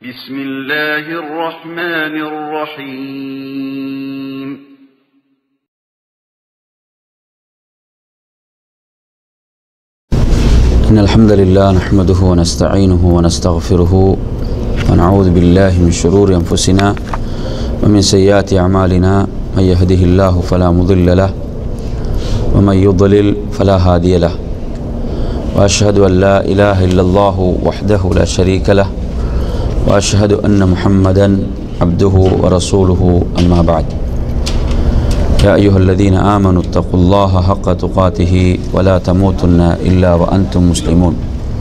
بسم الله الرحمن الرحيم إن الحمد لله نحمده ونستعينه ونستغفره ونعوذ بالله من شرور أنفسنا ومن سيئات أعمالنا من يهده الله فلا مضل له ومن يضلل فلا هادي له وأشهد أن لا إله إلا الله وحده لا شريك له وأشهد أن محمدا عبده ورسوله أما بعد يا أيها الذين آمنوا اتقوا الله حق تقاته ولا تموتن إلا وأنتم مسلمون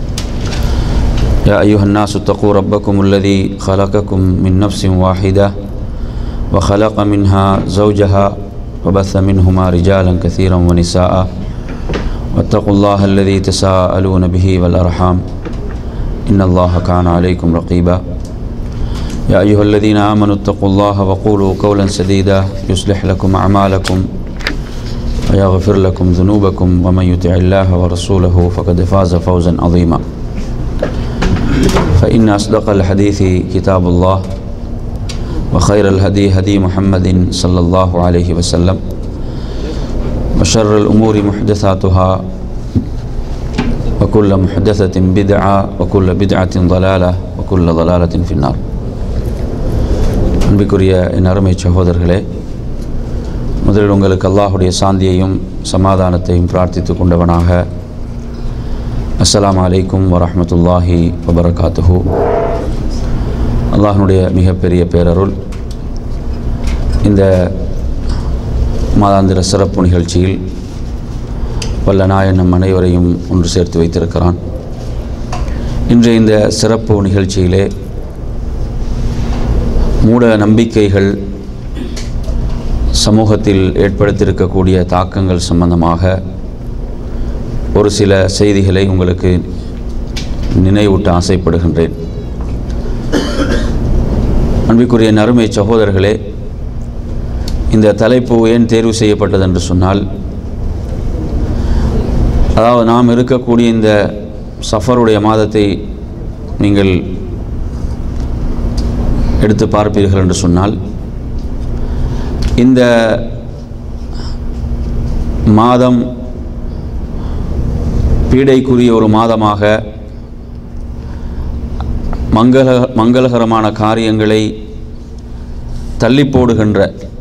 يا أيها الناس اتقوا ربكم الذي خلقكم من نفس واحدة وخلق منها زوجها وبث منهما رجالا كثيرا ونساء واتقوا الله الذي تساءلون به والأرحام إن الله كان عليكم رقيبا يا أيها الذين آمنوا اتقوا الله وقولوا قولا سديدا يصلح لكم أعمالكم ويغفر لكم ذنوبكم ومن يطع الله ورسوله فقد فاز فوزا عظيما فإن أصدق الحديث كتاب الله وخير الهدي هدي محمد صلى الله عليه وسلم وشر الأمور محدثاتها وكل محدثة بدعة وكل بدعة ضلالة وكل ضلالة في النار அன்பிற்குரிய என் அருமை சகோதரர்களே முதலில் உங்களுக்கு அல்லாஹுடைய சாந்தியையும் சமாதானத்தையும் பிரார்த்தித்து கொண்டவனாக அஸ்ஸலாமு அலைக்கும் வரஹ்மத்துல்லாஹி வபரகாத்துஹு அல்லாஹனுடைய மிகப்பெரிய பேரருள் இந்த மாதாந்திர சிறப்பு நிகழ்ச்சியில் வல்ல நாயன் நம் அனைவரையும் ஒன்று சேர்த்து வைத்திருக்கிறான் இன்றைய இந்த சிறப்பு நிகழ்ச்சியிலே மூட நம்பிக்கைகள் சமூகத்தில் ஏற்படுத்தியிருக்கக்கூடிய தாக்கங்கள் சம்பந்தமாக ஒரு சில செய்திகளை உங்களுக்கு நினைவூட்ட ஆசைப்படுகின்றேன் அன்பிற்குரிய நறுமை சகோதரர்களே இந்த தலைப்பு ஏன் தேர்வு செய்யப்பட்டது என்று சொன்னால் அதாவது நாம் இருக்கக்கூடிய இந்த சஃபருடைய மாதத்தை நீங்கள் எடுத்து பார்ப்பீர்கள் என்று சொன்னால் இந்த மாதம் பீடைக்குரிய ஒரு மாதமாக மங்கள மங்களகரமான காரியங்களை தள்ளி போடுகின்ற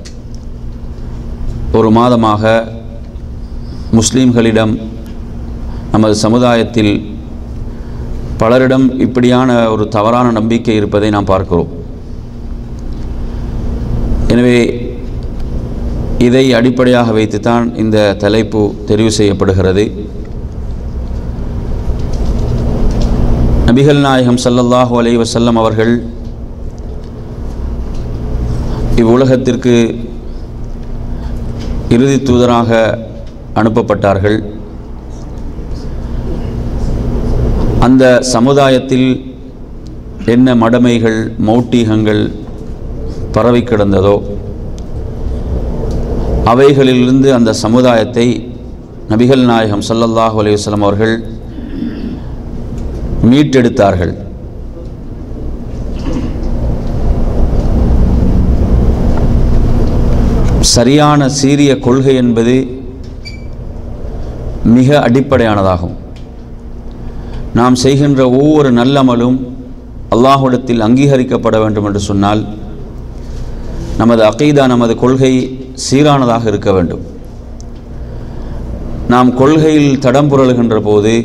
ஒரு மாதமாக முஸ்லீம்களிடம் நமது சமுதாயத்தில் பலரிடம் இப்படியான ஒரு தவறான நம்பிக்கை இருப்பதை நாம் பார்க்கிறோம் எனவே இதை அடிப்படையாக வைத்துத்தான் இந்த தலைப்பு தெரிவு செய்யப்படுகிறது நபிகள் நாயகம் சல்லல்லாஹு அலை வசல்லம் அவர்கள் இவ்வுலகத்திற்கு இறுதி தூதராக அனுப்பப்பட்டார்கள் அந்த சமுதாயத்தில் என்ன மடமைகள் மௌட்டீகங்கள் பரவி கிடந்ததோ அவைகளிலிருந்து அந்த சமுதாயத்தை நபிகள் நாயகம் சல்லல்லாஹு அலையுஸ்லாம் அவர்கள் மீட்டெடுத்தார்கள் சரியான சீரிய கொள்கை என்பது மிக அடிப்படையானதாகும் நாம் செய்கின்ற ஒவ்வொரு நல்லமலும் அல்லாஹுடத்தில் அங்கீகரிக்கப்பட வேண்டும் என்று சொன்னால் நமது அகைதா நமது கொள்கை சீரானதாக இருக்க வேண்டும் நாம் கொள்கையில் தடம் புரளுகின்ற போது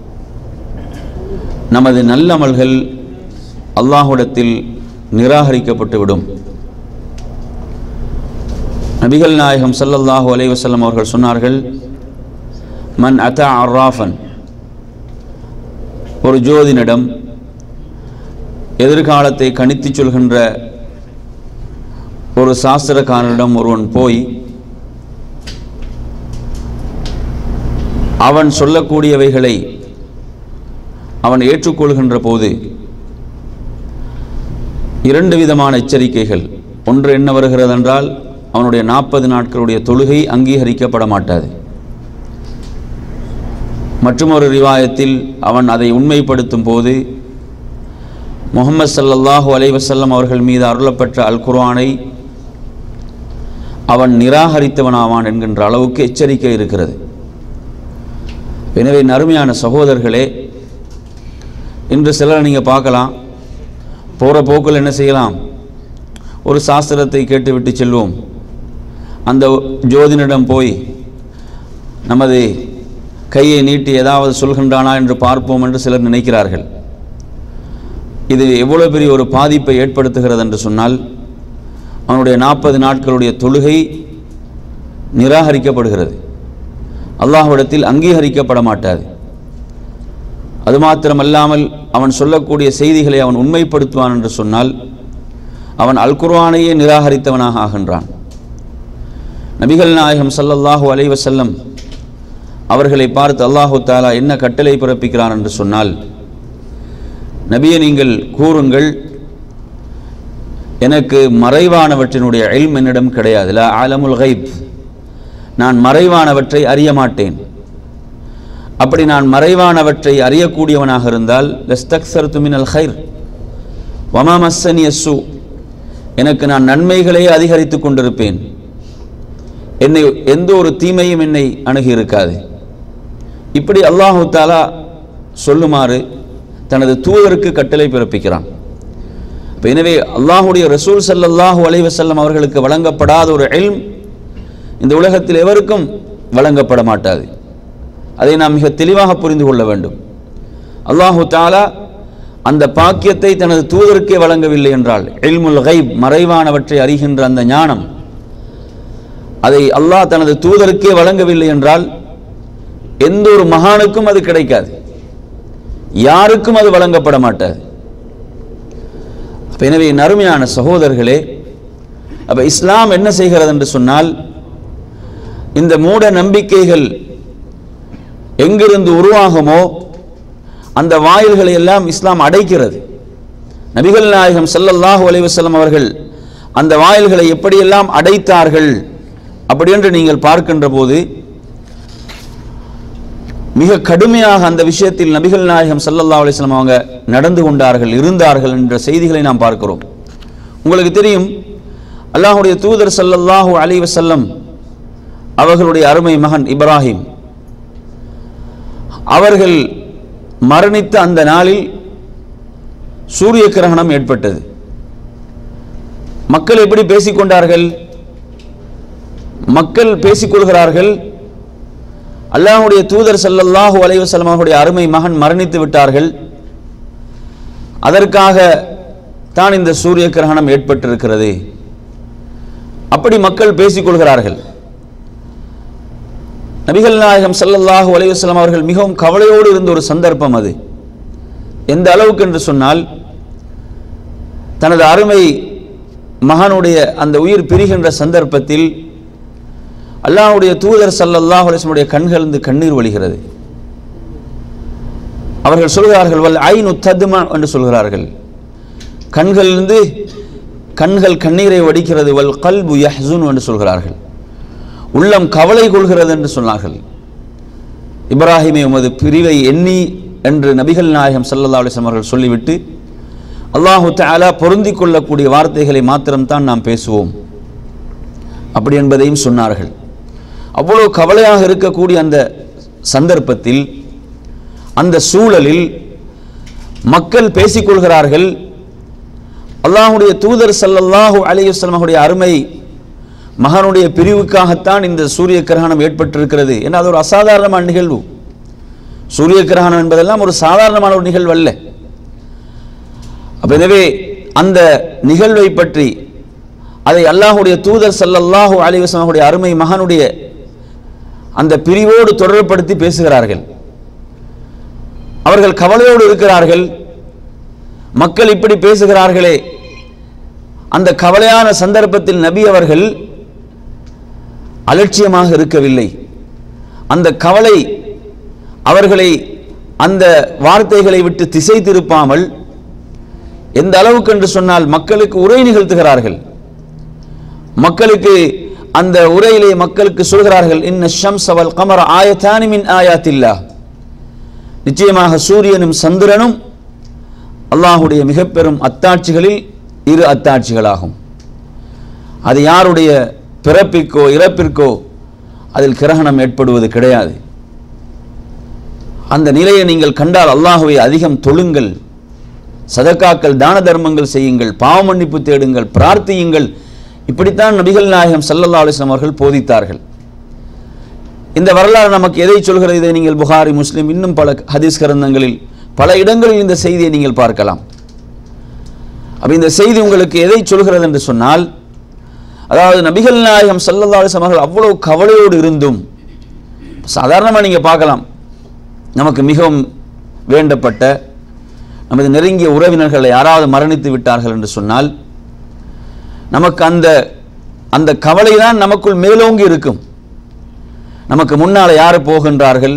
நமது நல்லமல்கள் அல்லாஹுடத்தில் நிராகரிக்கப்பட்டுவிடும் நபிகள் நாயகம் சல்லல்லாஹூ அலைவசல்லம் அவர்கள் சொன்னார்கள் மன் அத்தா அர்ராஃபன் ஒரு ஜோதினிடம் எதிர்காலத்தை கணித்து சொல்கின்ற ஒரு சாஸ்திரக்காரனிடம் ஒருவன் போய் அவன் சொல்லக்கூடியவைகளை அவன் ஏற்றுக்கொள்கின்ற போது இரண்டு விதமான எச்சரிக்கைகள் ஒன்று என்ன வருகிறது என்றால் அவனுடைய நாற்பது நாட்களுடைய தொழுகை அங்கீகரிக்கப்பட மாட்டாது மற்றும் ஒரு ரிவாயத்தில் அவன் அதை உண்மைப்படுத்தும் போது முகமது ஸல்லல்லாஹு அலைஹி வஸல்லம் அவர்கள் மீது அருளப்பெற்ற அல் குர்ஆனை அவன் நிராகரித்தவனாவான் என்கின்ற அளவுக்கு எச்சரிக்கை இருக்கிறது எனவே நறுமையான சகோதரர்களே இன்று சிலரை நீங்கள் பார்க்கலாம் போகிற போக்கில் என்ன செய்யலாம் ஒரு சாஸ்திரத்தை கேட்டுவிட்டு செல்வோம் அந்த ஜோதினிடம் போய் நமது கையை நீட்டி ஏதாவது சொல்கின்றானா என்று பார்ப்போம் என்று சிலர் நினைக்கிறார்கள் இது எவ்வளோ பெரிய ஒரு பாதிப்பை ஏற்படுத்துகிறது என்று சொன்னால் அவனுடைய நாற்பது நாட்களுடைய தொழுகை நிராகரிக்கப்படுகிறது அல்லாஹ்விடத்தில் அங்கீகரிக்கப்பட மாட்டாது அது மாத்திரமல்லாமல் அவன் சொல்லக்கூடிய செய்திகளை அவன் உண்மைப்படுத்துவான் என்று சொன்னால் அவன் அல் குர்ஆனையே நிராகரித்தவனாக ஆகின்றான் நபிகள் நாயகம் ஸல்லல்லாஹு அலைஹி வஸல்லம் அவர்களை பார்த்து அல்லாஹு தாலா என்ன கட்டளை பிறப்பிக்கிறான் என்று சொன்னால் நபியை நீங்கள் கூறுங்கள் எனக்கு மறைவானவற்றினுடைய இல்ம் என்னிடம் கிடையாது லா ஆலமுல் கைப் நான் மறைவானவற்றை அறிய மாட்டேன் அப்படி நான் மறைவானவற்றை அறியக்கூடியவனாக இருந்தால் லஸ்தக்சர் துமினல் ஹைர் வமா மஸ்ஸனி யஸ்ஸு எனக்கு நான் நன்மைகளே அதிகரித்து கொண்டிருப்பேன் என்னை எந்த ஒரு தீமையும் என்னை அணுகி இருக்காது இப்படி அல்லாஹு தாலா சொல்லுமாறு தனது தூதருக்கு கட்டளை பிறப்பிக்கிறான் அப்ப எனவே அல்லாஹுடைய ரசூல் ஸல்லல்லாஹு அலைஹி வஸல்லம் அவர்களுக்கு வழங்கப்படாத ஒரு இல்ம் இந்த உலகத்தில் எவருக்கும் வழங்கப்பட மாட்டாது அதை நாம் மிக தெளிவாக புரிந்து கொள்ள வேண்டும் அல்லாஹு தாலா அந்த பாக்கியத்தை தனது தூதருக்கே வழங்கவில்லை என்றால் இல்முல் கைப் மறைவானவற்றை அறிகின்ற அந்த ஞானம் அதை அல்லாஹ் தனது தூதருக்கே வழங்கவில்லை என்றால் எந்த ஒரு மகானுக்கும் அது கிடைக்காது யாருக்கும் அது வழங்கப்பட மாட்டாது அப்ப எனவே நறுமையான சகோதரர்களே அப்ப இஸ்லாம் என்ன செய்கிறது என்று சொன்னால் இந்த மூட நம்பிக்கைகள் எங்கிருந்து உருவாகுமோ அந்த வாயில்களை எல்லாம் இஸ்லாம் அடைக்கிறது நபிகள் நாயகம் ஸல்லல்லாஹு அலைஹி வஸல்லம் அவர்கள் அந்த வாயில்களை எப்படியெல்லாம் அடைத்தார்கள் அப்படி என்று நீங்கள் பார்க்கின்ற போது மிக கடுமையாக அந்த விஷயத்தில் நபிகள் நாயகம் ஸல்லல்லாஹு அலைஹி வஸல்லம் அவங்க நடந்து கொண்டார்கள் இருந்தார்கள் என்ற செய்திகளை நாம் பார்க்கிறோம் உங்களுக்கு தெரியும் அல்லாஹ்வுடைய தூதர் ஸல்லல்லாஹு அலைஹி வஸல்லம் அவர்களுடைய அருமை மகன் இப்ராஹிம் அவர்கள் மரணித்த அந்த நாளில் சூரிய கிரகணம் ஏற்பட்டது மக்கள் எப்படி பேசிக்கொண்டார்கள் மக்கள் பேசிக்கொள்கிறார்கள் அல்லாஹ்வுடைய தூதர் ஸல்லல்லாஹு அலைஹி வஸல்லம் அவருடைய அருமை மகன் மரணித்து விட்டார்கள் அதற்காக தான் இந்த சூரிய கிரகணம் ஏற்பட்டிருக்கிறது அப்படி மக்கள் பேசிக்கொள்கிறார்கள் நபிகள் நாயகம் ஸல்லல்லாஹு அலைஹி வஸல்லம் அவர்கள் மிகவும் கவலையோடு இருந்த ஒரு சந்தர்ப்பம் அது எந்த அளவுக்கு என்று சொன்னால் தனது அருமை மகனுடைய அந்த உயிர் பிரிகின்ற சந்தர்ப்பத்தில் அல்லாஹ்வுடைய தூதர் ஸல்லல்லாஹு அலைஹி வஸல்லம் உடைய கண்களிலிருந்து கண்ணீர் வழிகிறது அவர்கள் சொல்கிறார்கள் வல் ஐனு தத்மா என்று சொல்கிறார்கள் கண்களிலிருந்து கண்கள் கண்ணீரை வடிக்கிறது வல் கல்பு யஹ்சுன் என்று சொல்கிறார்கள் உள்ளம் கவலை கொள்கிறது என்று சொன்னார்கள் இப்ராஹிமே உமது பிரிவை எண்ணி என்று நபிகள் நாயகம் ஸல்லல்லாஹு அலைஹி வஸல்லம் அவர்கள் சொல்லிவிட்டு அல்லாஹு தஆலா பொருந்திக் கொள்ளக்கூடிய வார்த்தைகளை மாத்திரம்தான் நாம் பேசுவோம் அப்படி என்பதையும் சொன்னார்கள் அவ்வளவு கவலையாக இருக்கக்கூடிய அந்த சந்தர்ப்பத்தில் அந்த சூழலில் மக்கள் பேசிக்கொள்கிறார்கள் அல்லாஹுடைய தூதர் ஸல்லல்லாஹு அலைஹி வஸல்லம் அவருடைய அருமை மகனுடைய பிரிவுக்காகத்தான் இந்த சூரிய கிரகணம் ஏற்பட்டிருக்கிறது ஏன்னா அது ஒரு அசாதாரணமான நிகழ்வு சூரிய கிரகணம் என்பதெல்லாம் ஒரு சாதாரணமான ஒரு நிகழ்வு அல்ல அப்ப எனவே அந்த நிகழ்வை பற்றி அதை அல்லாஹுடைய தூதர் ஸல்லல்லாஹு அலைஹி வஸல்லம் அவருடைய அருமை மகனுடைய அந்த பிரிவோடு தொடர்படுத்தி பேசுகிறார்கள் அவர்கள் கவலையோடு இருக்கிறார்கள் மக்கள் இப்படி பேசுகிறார்களே அந்த கவலையான சந்தர்ப்பத்தில் நபி அவர்கள் அலட்சியமாக இருக்கவில்லை அந்த கவலை அவர்களை அந்த வார்த்தைகளை விட்டு திசை திருப்பாமல் எந்த அளவுக்கு என்று சொன்னால் மக்களுக்கு உரை நிகழ்த்துகிறார்கள் மக்களுக்கு அந்த உரையிலே மக்களுக்கு சொல்கிறார்கள் இன்ன ஷம்ஸ் அவல் கமர ஆயத்தானி மின் ஆயாத்தில்லா நிச்சயமாக சூரியனும் சந்திரனும் அல்லாஹுடைய மிக பெரும் அத்தாட்சிகளில் இரு அத்தாட்சிகளாகும் அது யாருடைய பிறப்பிற்கோ இறப்பிற்கோ அதில் கிரகணம் ஏற்படுவது கிடையாது அந்த நிலையை நீங்கள் கண்டால் அல்லாஹுவை அதிகம் தொழுங்கள் சதக்காக்கள் தான தர்மங்கள் செய்யுங்கள் பாவ மன்னிப்பு தேடுங்கள் பிரார்த்தியுங்கள் இப்படித்தான் நபிகள் நாயகம் சல்லல்லா அலிஸ்லாம் அவர்கள் போதித்தார்கள் இந்த வரலாறு நமக்கு எதை சொல்கிறது இதை நீங்கள் புகாரி முஸ்லிம் இன்னும் பல ஹதீஸ் கிரந்தங்களில் பல இடங்களில் இந்த செய்தியை நீங்கள் பார்க்கலாம் அப்ப இந்த செய்தி உங்களுக்கு எதை சொல்கிறது என்று சொன்னால் அதாவது நபிகள் நாயகம் சல்லல்லா அலிஸ்லாம் அவர்கள் அவ்வளவு கவலையோடு இருந்தும் சாதாரணமாக நீங்கள் பார்க்கலாம் நமக்கு மிகவும் வேண்டப்பட்ட நமது நெருங்கிய உறவினர்களை யாராவது மரணித்து விட்டார்கள் என்று சொன்னால் நமக்கு அந்த அந்த கவலை தான் நமக்குள் மேலோங்கி இருக்கும் நமக்கு முன்னால் யார் போகின்றார்கள்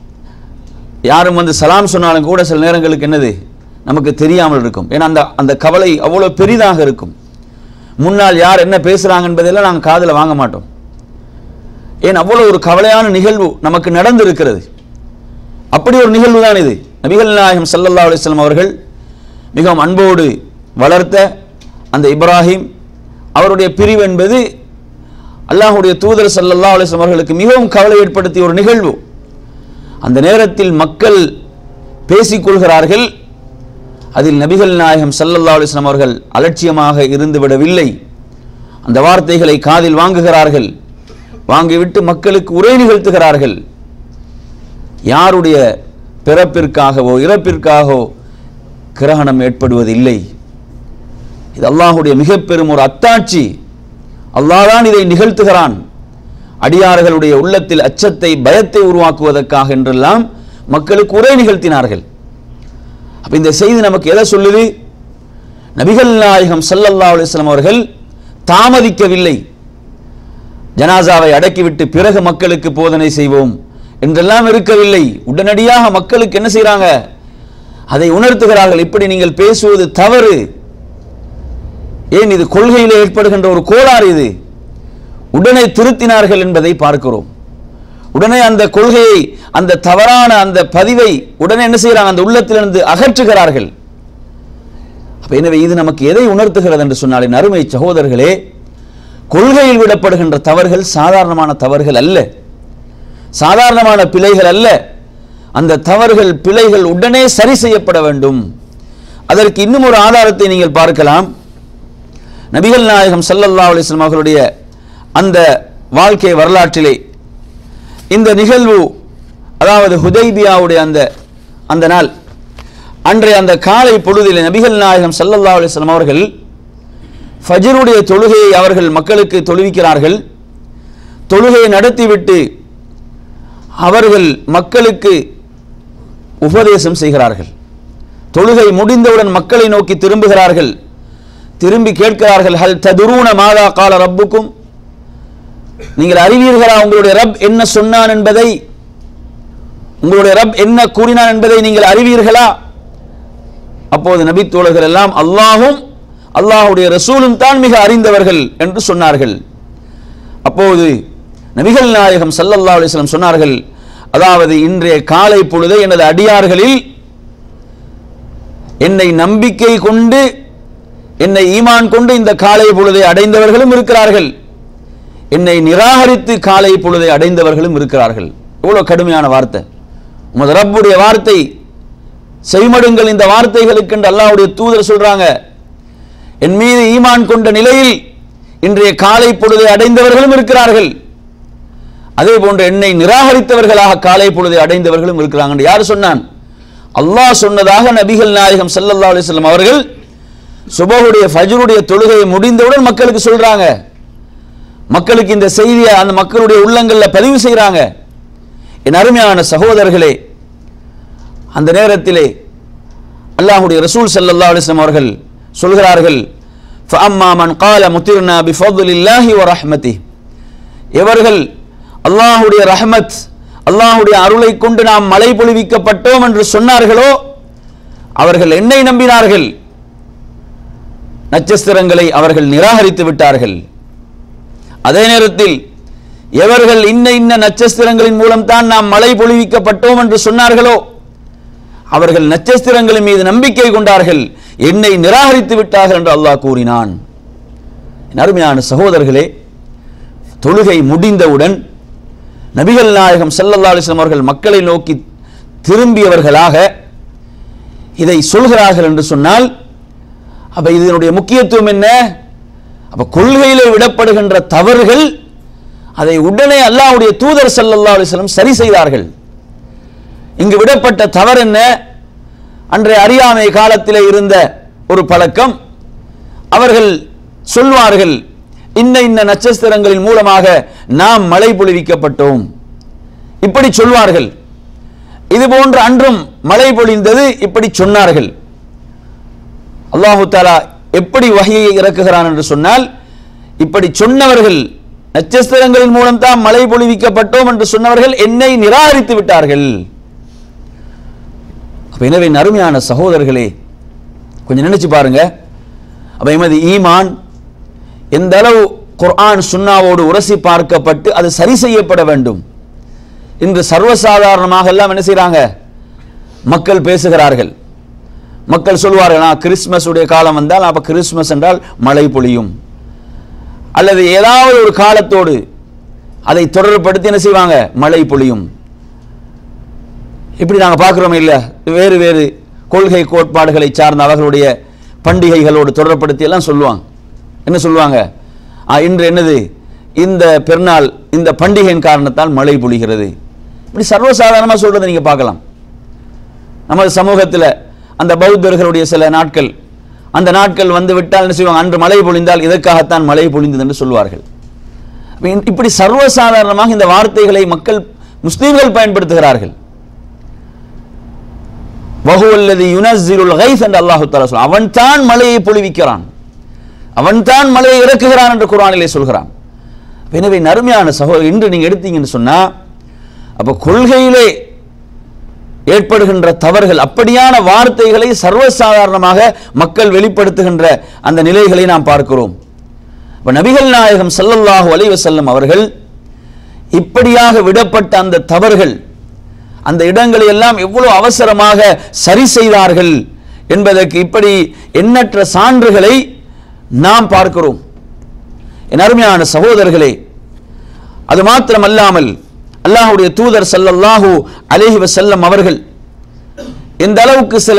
யாரும் வந்து சலாம் சொன்னாலும் கூட சில நேரங்களுக்கு என்னது நமக்கு தெரியாமல் இருக்கும் ஏன்னா அந்த அந்த கவலை அவ்வளோ பெரிதாக இருக்கும் முன்னால் யார் என்ன பேசுகிறாங்க என்பதெல்லாம் நாங்கள் காதில் வாங்க மாட்டோம் ஏன் அவ்வளோ ஒரு கவலையான நிகழ்வு நமக்கு நடந்திருக்கிறது அப்படி ஒரு நிகழ்வு தான் இது நபிகள் நாயகம் சல்லல்லா அலிஸ்லாம் அவர்கள் மிகவும் அன்போடு வளர்த்த அந்த இப்ராஹிம் அவருடைய பிரிவு என்பது அல்லாஹுடைய தூதர் சல்லல்லா அலிஸ்லாம் அவர்களுக்கு மிகவும் கவலை ஏற்படுத்திய ஒரு நிகழ்வு அந்த நேரத்தில் மக்கள் பேசிக்கொள்கிறார்கள் அதில் நபிகள் நாயகம் சல்லல்லா அலிஸ்லாம் அவர்கள் அலட்சியமாக இருந்து விடவில்லை அந்த வார்த்தைகளை காதில் வாங்குகிறார்கள் வாங்கிவிட்டு மக்களுக்கு உரை நிகழ்த்துகிறார்கள் யாருடைய பிறப்பிற்காகவோ இறப்பிற்காகவோ கிரகணம் ஏற்படுவதில்லை இது அல்லாஹுடைய மிக பெரும் ஒரு அத்தாட்சி அல்லாஹ்தான் இதை நிகழ்த்துகிறான் அடியார்களுடைய உள்ளத்தில் அச்சத்தை பயத்தை உருவாக்குவதற்காக என்றெல்லாம் மக்களுக்கு உரை நிகழ்த்தினார்கள் அப்ப இந்த செய்தி நமக்கு எதை சொல்லுது நபிகள் நாயகம் சல்லல்லா அலிஸ்லாம் அவர்கள் தாமதிக்கவில்லை ஜனாசாவை அடக்கிவிட்டு பிறகு மக்களுக்கு போதனை செய்வோம் என்றெல்லாம் இருக்கவில்லை உடனடியாக மக்களுக்கு என்ன செய்றாங்க அதை உணர்த்துகிறார்கள் இப்படி நீங்கள் பேசுவது தவறு ஏன் இது கொள்கையில் ஏற்படுகின்ற ஒரு கோளாறு இது உடனே திருத்தினார்கள் என்பதை பார்க்கிறோம் உடனே அந்த கொள்கையை அந்த தவறான அந்த பதிவை உடனே என்ன செய்கிறாங்க அந்த உள்ளத்திலிருந்து அகற்றுகிறார்கள் அப்ப எனவே இது நமக்கு எதை உணர்த்துகிறது என்று சொன்னால் என் அருமை சகோதரர்களே கொள்கையில் விடப்படுகின்ற தவறுகள் சாதாரணமான தவறுகள் அல்ல சாதாரணமான பிழைகள் அல்ல அந்த தவறுகள் பிழைகள் உடனே சரி செய்யப்பட வேண்டும் அதற்கு இன்னும் ஒரு ஆதாரத்தை நீங்கள் பார்க்கலாம் நபிகள் நாயகம் ஸல்லல்லாஹு அலைஹி வஸல்லம் அவர்களுடைய அந்த வாழ்க்கை வரலாற்றிலே இந்த நிகழ்வு அதாவது ஹுதைபியாவுடைய அந்த அந்த நாள் அன்றைய அந்த காலை பொழுதிலே நபிகள் நாயகம் ஸல்லல்லாஹு அலைஹி வஸல்லம் அவர்கள் ஃபஜ்ருடைய தொழுகையை அவர்கள் மக்களுக்கு தொழுவிக்கிறார்கள் தொழுகையை நடத்திவிட்டு அவர்கள் மக்களுக்கு உபதேசம் செய்கிறார்கள் தொழுகை முடிந்தவுடன் மக்களை நோக்கி திரும்புகிறார்கள் திரும்பி கேட்கிறார்கள் ஹல் ததுரூன மாதா கால ரப்புக்கும் நீங்கள் அறிவீர்களா உங்களுடைய ரப் என்ன சொன்னான் என்பதை உங்களுடைய ரப் என்ன கூறினான் என்பதை நீங்கள் அறிவீர்களா அப்போது நபி தோழர்கள் எல்லாம் அல்லாஹும் அல்லாஹுடைய ரசூலும் தான் மிக அறிந்தவர்கள் என்று சொன்னார்கள் அப்போது நபிகள் நாயகம் ஸல்லல்லாஹு அலைஹி வஸல்லம் சொன்னார்கள் அதாவது இன்றைய காலை பொழுது எனது அடியார்களில் என்னை நம்பிக்கை கொண்டு என்னை ஈமான் கொண்டு இந்த காலை பொழுதை அடைந்தவர்களும் இருக்கிறார்கள் என்னை நிராகரித்து காலை பொழுதை அடைந்தவர்களும் இருக்கிறார்கள் எவ்வளவு கடுமையான வார்த்தை உமது ரப்புடைய வார்த்தை செய்மடுங்கள் இந்த வார்த்தைகளுக்கு என்று அல்லாஹ்வுடைய தூதர் சொல்றாங்க என் மீது ஈமான் கொண்ட நிலையில் இன்றைய காலை பொழுதை அடைந்தவர்களும் இருக்கிறார்கள் அதே போன்று என்னை நிராகரித்தவர்களாக காலை பொழுதை அடைந்தவர்களும் இருக்கிறாங்க யார் சொன்னான் அல்லாஹ் சொன்னதாக நபிகள் நாயகம் ஸல்லல்லாஹு அலைஹி வஸல்லம் அவர்கள் சுபஹுடைய ஃபஜ்ருடைய தொழுகையை முடிந்தவுடன் மக்களுக்கு சொல்றாங்க மக்களுக்கு இந்த செய்தியை அந்த மக்களுடைய உள்ளங்கள்ல பதிவு செய்றாங்க என் அருமையான சகோதரர்களே அந்த நேரத்திலே அல்லாஹ்வுடைய ரசூல் ஸல்லல்லாஹு அலைஹி வஸல்லம் அவர்கள் சொல்கிறார்கள் فَأَمَّا مَنْ قَالَ مُطِرْنَا بِفَضْلِ اللَّهِ وَرَحْمَتِهِ எவர்கள் அல்லாஹ்வுடைய ரஹ்மத் அல்லாஹ்வுடைய அருளை கொண்டு நாம் மழை பொழிவிக்கப்பட்டோம் என்று சொன்னார்களோ அவர்கள் என்னை நம்பினார்கள் நட்சத்திரங்களை அவர்கள் நிராகரித்து விட்டார்கள் அதே நேரத்தில் எவர்கள் இன்ன இன்ன நட்சத்திரங்களின் மூலம் தான் நாம் மழை பொழிவிக்கப்பட்டோம் என்று சொன்னார்களோ அவர்கள் நட்சத்திரங்களின் மீது நம்பிக்கை கொண்டார்கள் என்னை நிராகரித்து விட்டார்கள் என்று அல்லாஹ் கூறினான் என் அருமையான சகோதரர்களே தொழுகை முடிந்தவுடன் நபிகள் நாயகம் ஸல்லல்லாஹு அலைஹி வஸல்லம் அவர்கள் மக்களை நோக்கி திரும்பியவர்களாக இதை சொல்கிறார்கள் என்று சொன்னால் அப்ப இதனுடைய முக்கியத்துவம் என்ன அப்ப கொள்கையிலே விடப்படுகின்ற தவறுகள் அதை உடனே அல்லாஹ்வுடைய தூதர் ஸல்லல்லாஹு அலைஹி வஸல்லம் சரி செய்தார்கள் இங்கு விடப்பட்ட தவறு என்ன அன்றைய அறியாமை காலத்திலே இருந்த ஒரு பழக்கம் அவர்கள் சொல்வார்கள் இன்ன இன்ன நட்சத்திரங்களின் மூலமாக நாம் மழை பொழிவிக்கப்பட்டோம் இப்படி சொல்வார்கள் இது போன்று அன்றும் மழை பொழிந்தது இப்படி சொன்னார்கள் அல்லாஹு தாலா எப்படி வகையை இறக்குகிறான் என்று சொன்னால் இப்படி சொன்னவர்கள் நட்சத்திரங்களின் மூலம் தான் மழை பொழிவிக்கப்பட்டோம் என்று சொன்னவர்கள் என்னை நிராகரித்து விட்டார்கள் அப்ப எனவே என் அருமையான சகோதரர்களே கொஞ்சம் நினைச்சு பாருங்க அப்ப எமது ஈமான் எந்த அளவு குர்ஆன் சுன்னாவோடு உரசி பார்க்கப்பட்டு அது சரி செய்யப்பட வேண்டும் இன்று சர்வசாதாரணமாக எல்லாம் என்ன செய்றாங்க மக்கள் பேசுகிறார்கள் மக்கள் சொல்வார்கள் "ஆ, கிறிஸ்மஸ் உடைய காலம் வந்தால் அப்ப கிறிஸ்மஸ் என்றால் மழை பொழியும் அல்லது ஏதாவது ஒரு காலத்தோடு அதை தொடர்படுத்தி என்ன செய்வாங்க மழை பொழியும் இப்படி நாங்கள் பார்க்குறோம் இல்லை வேறு வேறு கொள்கை கோட்பாடுகளை சார்ந்த அவர்களுடைய பண்டிகைகளோடு தொடர்படுத்தி எல்லாம் சொல்லுவாங்க என்ன சொல்லுவாங்க ஆ, இன்று என்னது இந்த பெருநாள் இந்த பண்டிகையின் காரணத்தால் மழை பொழிகிறது இப்படி சர்வசாதாரணமாக சொல்றதை நீங்கள் பார்க்கலாம் நமது சமூகத்தில் அந்த பௌத்தர்களுடைய சில நாட்கள் அந்த நாட்கள் வந்து விட்டால் என்ன செய்வாங்க அன்று மழை பொழிந்தால் இதற்காகத்தான் மழை பொழிந்தது என்று சொல்வார்கள் அப்ப இந்த- இப்படி சர்வசாதாரணமாக இந்த வார்த்தைகளை மக்கள் முஸ்லீம்கள் பயன்படுத்துகிறார்கள் வஹுவல்லதி யுனஸ்ஸிலுல் கைஸ் என்று அல்லாஹ் தஆலா சொல்றான் அவன் தான் மழையை பொழிவிக்கிறான் அவன் தான் மழையை இறக்குகிறான் என்று குர்ஆனிலே சொல்கிறான் எனவே நறுமையான சகோதரர் இன்று நீங்க எடுத்தீங்கன்னு சொன்னா அப்ப கொள்கையிலே ஏற்படுகின்ற தவறுகள் அப்படியான வார்த்தைகளை சர்வசாதாரணமாக மக்கள் வெளிப்படுத்துகின்ற அந்த நிலைகளை நாம் பார்க்கிறோம் இப்ப நபிகள் நாயகம் ஸல்லல்லாஹு அலைஹி வஸல்லம் அவர்கள் இப்படியாக விடப்பட்ட அந்த தவறுகள் அந்த இடங்களை எல்லாம் எவ்வளவு அவசரமாக சரி செய்தார்கள் என்பதற்கு இப்படி எண்ணற்ற சான்றுகளை நாம் பார்க்கிறோம் என் அருமையான சகோதரர்களே அது மாத்திரமல்லாமல் அல்லாஹ்வுடைய தூதர் ஸல்லல்லாஹு அலைஹி வஸல்லம் அவர்கள் எந்த அளவுக்கு சில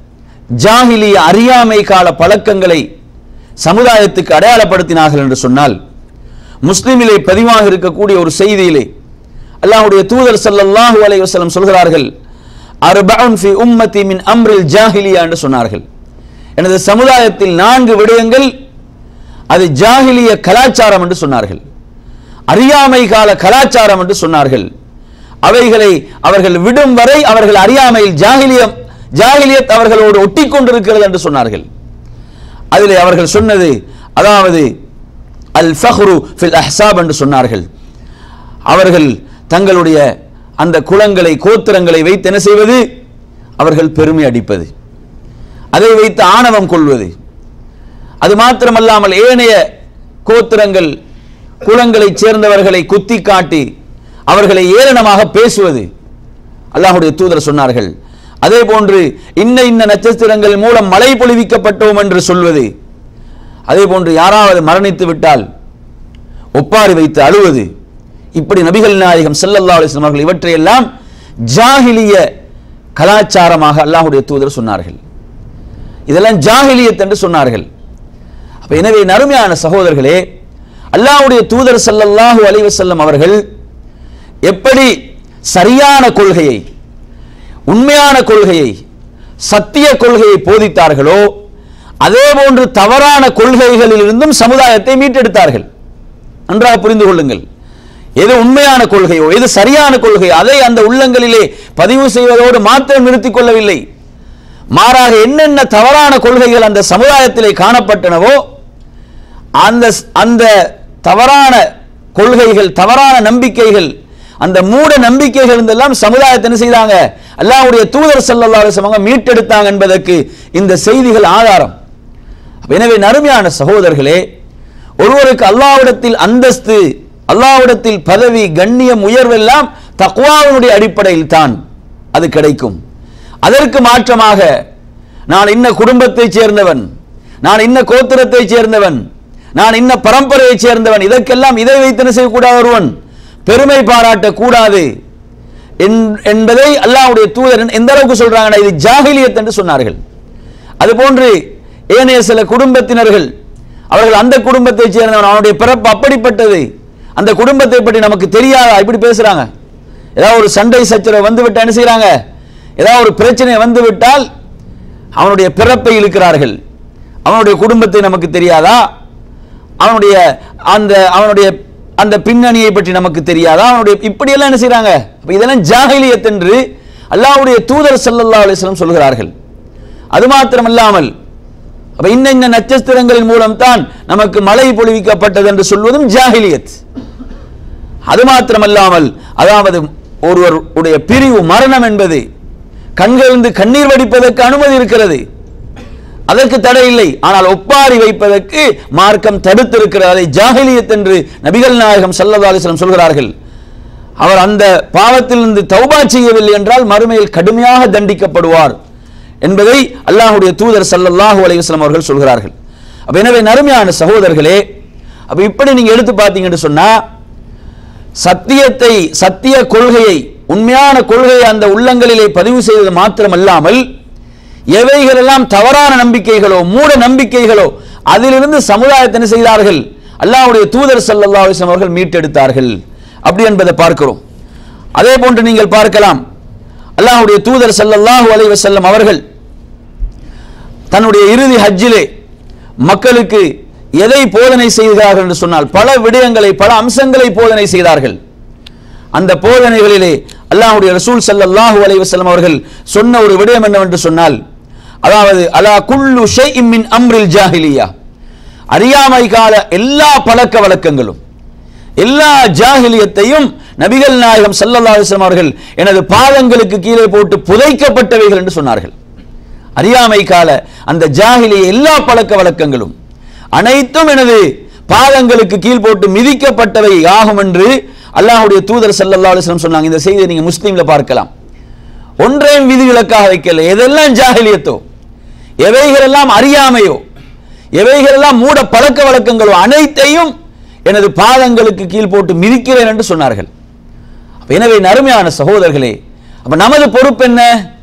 ஜாஹிலிய அறியாமை கால பழக்கங்களை சமுதாயத்துக்கு அடையாளப்படுத்தினார்கள் என்று சொன்னால் முஸ்லிமிலே பதிவாக இருக்கக்கூடிய ஒரு செய்தியிலே அல்லாஹ்வுடைய தூதர் ஸல்லல்லாஹு அலைஹி வஸல்லம் சொல்கிறார்கள் அர்பஉன் ஃபி உம்மதி மின் அம்ரில் ஜாஹிலியா என்று சொன்னார்கள் எனது சமுதாயத்தில் நான்கு விடயங்கள் அது ஜாஹிலிய கலாச்சாரம் என்று சொன்னார்கள் அறியாமை கால கலாச்சாரம் என்று சொன்னார்கள் அவைகளை அவர்கள் விடும் வரை அவர்கள் அறியாமையில் ஜாகிலியம் ஜாகிலியத் அவர்களோடு ஒட்டி கொண்டிருக்கிறது என்று சொன்னார்கள் அதிலே அவர்கள் சொன்னது அதாவது அல் ஃபஹ்ரு ஃபில் அஹ்சாப் என்று சொன்னார்கள் அவர்கள் தங்களுடைய அந்த குலங்களை கோத்திரங்களை வைத்து என்ன செய்வது அவர்கள் பெருமை அடிப்பது அதை வைத்து ஆணவம் கொள்வது அது மாத்திரமல்லாமல் ஏனைய கோத்திரங்கள் குலங்களைச் சேர்ந்தவர்களை குத்தி காட்டி அவர்களை ஏளனமாக பேசுவது அல்லாஹ்வுடைய தூதர் சொன்னார்கள் அதே போன்று இன்ன இன்ன நட்சத்திரங்கள் மூலம் மழை பொழிவிக்கப்பட்டோம் என்று சொல்வது அதே போன்று யாராவது மரணித்து விட்டால் ஒப்பாரி வைத்து அழுவது இப்படி நபிகள் நாயகம் ஸல்லல்லாஹு அலைஹி வஸல்லம் அவர்கள் இவற்றையெல்லாம் ஜாஹிலிய கலாச்சாரமாக அல்லாஹ்வுடைய தூதர் சொன்னார்கள் இதெல்லாம் ஜாஹிலியத் என்று சொன்னார்கள் அப்ப எனவே நறுமையான சகோதரர்களே அல்லாஹ்வுடைய தூதர் ஸல்லல்லாஹு அலைஹி வஸல்லம் அவர்கள் எப்படி சரியான கொள்கையை உண்மையான கொள்கையை சத்திய கொள்கையை போதித்தார்களோ அதே போன்று தவறான கொள்கைகளில் இருந்தும் சமுதாயத்தை மீட்டெடுத்தார்கள் நன்றாக புரிந்து கொள்ளுங்கள் எது உண்மையான கொள்கையோ எது சரியான கொள்கையோ அதை அந்த உள்ளங்களிலே பதிவு செய்வதோடு மாத்திரம் நிறுத்திக் கொள்ளவில்லை மாறாக என்னென்ன தவறான கொள்கைகள் அந்த சமுதாயத்திலே காணப்பட்டனவோ அந்த அந்த தவறான கொள்கைகள் தவறான நம்பிக்கைகள் அந்த மூட நம்பிக்கைகள் இருந்தெல்லாம் சமுதாயத்தை என்ன செய்தாங்க அல்லாஹ்வுடைய தூதர் ஸல்லல்லாஹு அலைஹி வஸல்லம் மீட்டெடுத்தாங்க என்பதற்கு இந்த செய்திகள் ஆதாரம் அப்ப எனவே நறுமையான சகோதரர்களே ஒருவருக்கு அல்லாஹ்விடத்தில் அந்தஸ்து அல்லாஹ்விடத்தில் பதவி கண்ணியம் உயர்வெல்லாம் தக்வாவினுடைய அடிப்படையில் தான் அது கிடைக்கும் அதற்கு மாற்றமாக நான் இன்ன குடும்பத்தைச் சேர்ந்தவன் நான் இன்ன கோத்திரத்தைச் சேர்ந்தவன் நான் இன்ன பரம்பரையைச் சேர்ந்தவன் இதற்கெல்லாம் இதை வைத்து என்ன செய்யக்கூடாது ஒருவன் பெருமை பாராட்டக்கூடாது என்- என்பதை அல்லாஹ்வுடைய தூதர் எந்த அளவுக்கு சொல்றாங்கன்னா இது ஜாகிலியத் என்று சொன்னார்கள் அதுபோன்று ஏனைய சில குடும்பத்தினர்கள் அவர்கள் அந்த குடும்பத்தைச் சேர்ந்தவன் அவனுடைய பிறப்பு அப்படிப்பட்டது அந்த குடும்பத்தை பற்றி நமக்கு தெரியாதா இப்படி பேசுறாங்க ஏதாவது ஒரு சண்டை சச்சரவு வந்து விட்டா என்ன செய்றாங்க ஏதாவது ஒரு பிரச்சனை வந்து விட்டால் அவனுடைய பிறப்பை இழுக்கிறார்கள் அவனுடைய குடும்பத்தை நமக்கு தெரியாதா அவனுடைய அந்த அவனுடைய அந்த பின்னணியை பற்றி நமக்கு தெரியாதா அவனுடைய இப்படியெல்லாம் என்ன செய்றாங்க அப்ப இதெல்லாம் ஜாகிலியத் என்று அல்லாஹ்வுடைய தூதர் ஸல்லல்லாஹு அலைஹி வஸல்லம் சொல்கிறார்கள் அது மாத்திரமல்லாமல் அப்ப இன்ன இன்ன நட்சத்திரங்களின் மூலம் தான் நமக்கு மழை பொழிவிக்கப்பட்டது என்று சொல்வதும் ஜாகிலியத் அது மாத்திரமல்லாமல் அதாவது ஒருவர் உடைய பிரிவு மரணம் என்பது கண்களிலிருந்து கண்ணீர் வடிப்பதற்கு அனுமதி இருக்கிறது அதற்கு தடை இல்லை ஆனால் ஒப்பாரி வைப்பதற்கு மார்க்கம் தடுத்திருக்கிறது அதை ஜாகிலியத் என்று நபிகள் நாயகம் ஸல்லல்லாஹு அலைஹி வஸல்லம் சொல்கிறார்கள் அவர் அந்த பாவத்திலிருந்து தௌபா செய்யவில்லை என்றால் மறுமையில் கடுமையாக தண்டிக்கப்படுவார் என்பதை அல்லாஹ்வுடைய தூதர் ஸல்லல்லாஹு அலைஹி வஸல்லம் அவர்கள் சொல்கிறார்கள் அப்ப எனவே நறுமையான சகோதரர்களே அப்ப இப்படி நீங்க எடுத்து பார்த்தீங்கன்னு சொன்னா சத்தியத்தை சத்திய கொள்கையை உண்மையான கொள்கையை அந்த உள்ளங்களிலே பதிவு செய்தது மாத்திரமல்லாமல் எவைகளெல்லாம் தவறான நம்பிக்கைகளோ மூட நம்பிக்கைகளோ அதிலிருந்து சமுதாயத்தை என்ன செய்தார்கள் அல்லாஹ்வுடைய தூதர் ஸல்லல்லாஹு அலைஹி வஸல்லம் அவர்கள் மீட்டெடுத்தார்கள் அப்படி என்பதை பார்க்கிறோம் அதே போன்று நீங்கள் பார்க்கலாம் அல்லாஹ்வுடைய தூதர் ஸல்லல்லாஹு அலைஹி வஸல்லம் அவர்கள் தன்னுடைய இறுதி ஹஜ்ஜிலே மக்களுக்கு எதை போதனை செய்கிறார்கள் என்று சொன்னால் பல விடயங்களை பல அம்சங்களை போதனை செய்தார்கள் அந்த போதனைகளிலே அல்லாஹ்வுடைய ரசூல் ஸல்லல்லாஹு அலைஹி வஸல்லம் அவர்கள் சொன்ன ஒரு விடயம் என்னவென்று சொன்னால் அதாவது அலா குல்லு ஷைஇம் மின் அம்ரில் ஜாஹிலியா அறியாமை கால எல்லா பழக்க வழக்கங்களும் எல்லா ஜாஹிலியத்தையும் நபிகள் நாயகம் ஸல்லல்லாஹு அலைஹி வஸல்லம் அவர்கள் எனது பாதங்களுக்கு கீழே போட்டு புதைக்கப்பட்டவைகள் என்று சொன்னார்கள் அறியாமை கால அந்த ஜாகிலிய எல்லா பழக்க வழக்கங்களும் அனைத்தும் எனது பாதங்களுக்கு கீழ் போட்டு மிதிக்கப்பட்டவை ஆகும் என்று அல்லாஹ்வுடைய தூதர் ஸல்லல்லாஹு அலைஹி வஸல்லம் சொன்னாங்க இந்த செய்தியை நீங்க முஸ்லீம்ல பார்க்கலாம் ஒன்றையும் விதிவிலக்காக வைக்கல எதெல்லாம் ஜாகிலியத்தோ எவைகளெல்லாம் அறியாமையோ எவைகளெல்லாம் மூட பழக்க வழக்கங்களோ அனைத்தையும் எனது பாதங்களுக்கு கீழ் போட்டு மிதிக்கிறேன் என்று சொன்னார்கள் அப்ப எனவே நறுமையான சகோதரர்களே அப்ப நமது பொறுப்பு என்ன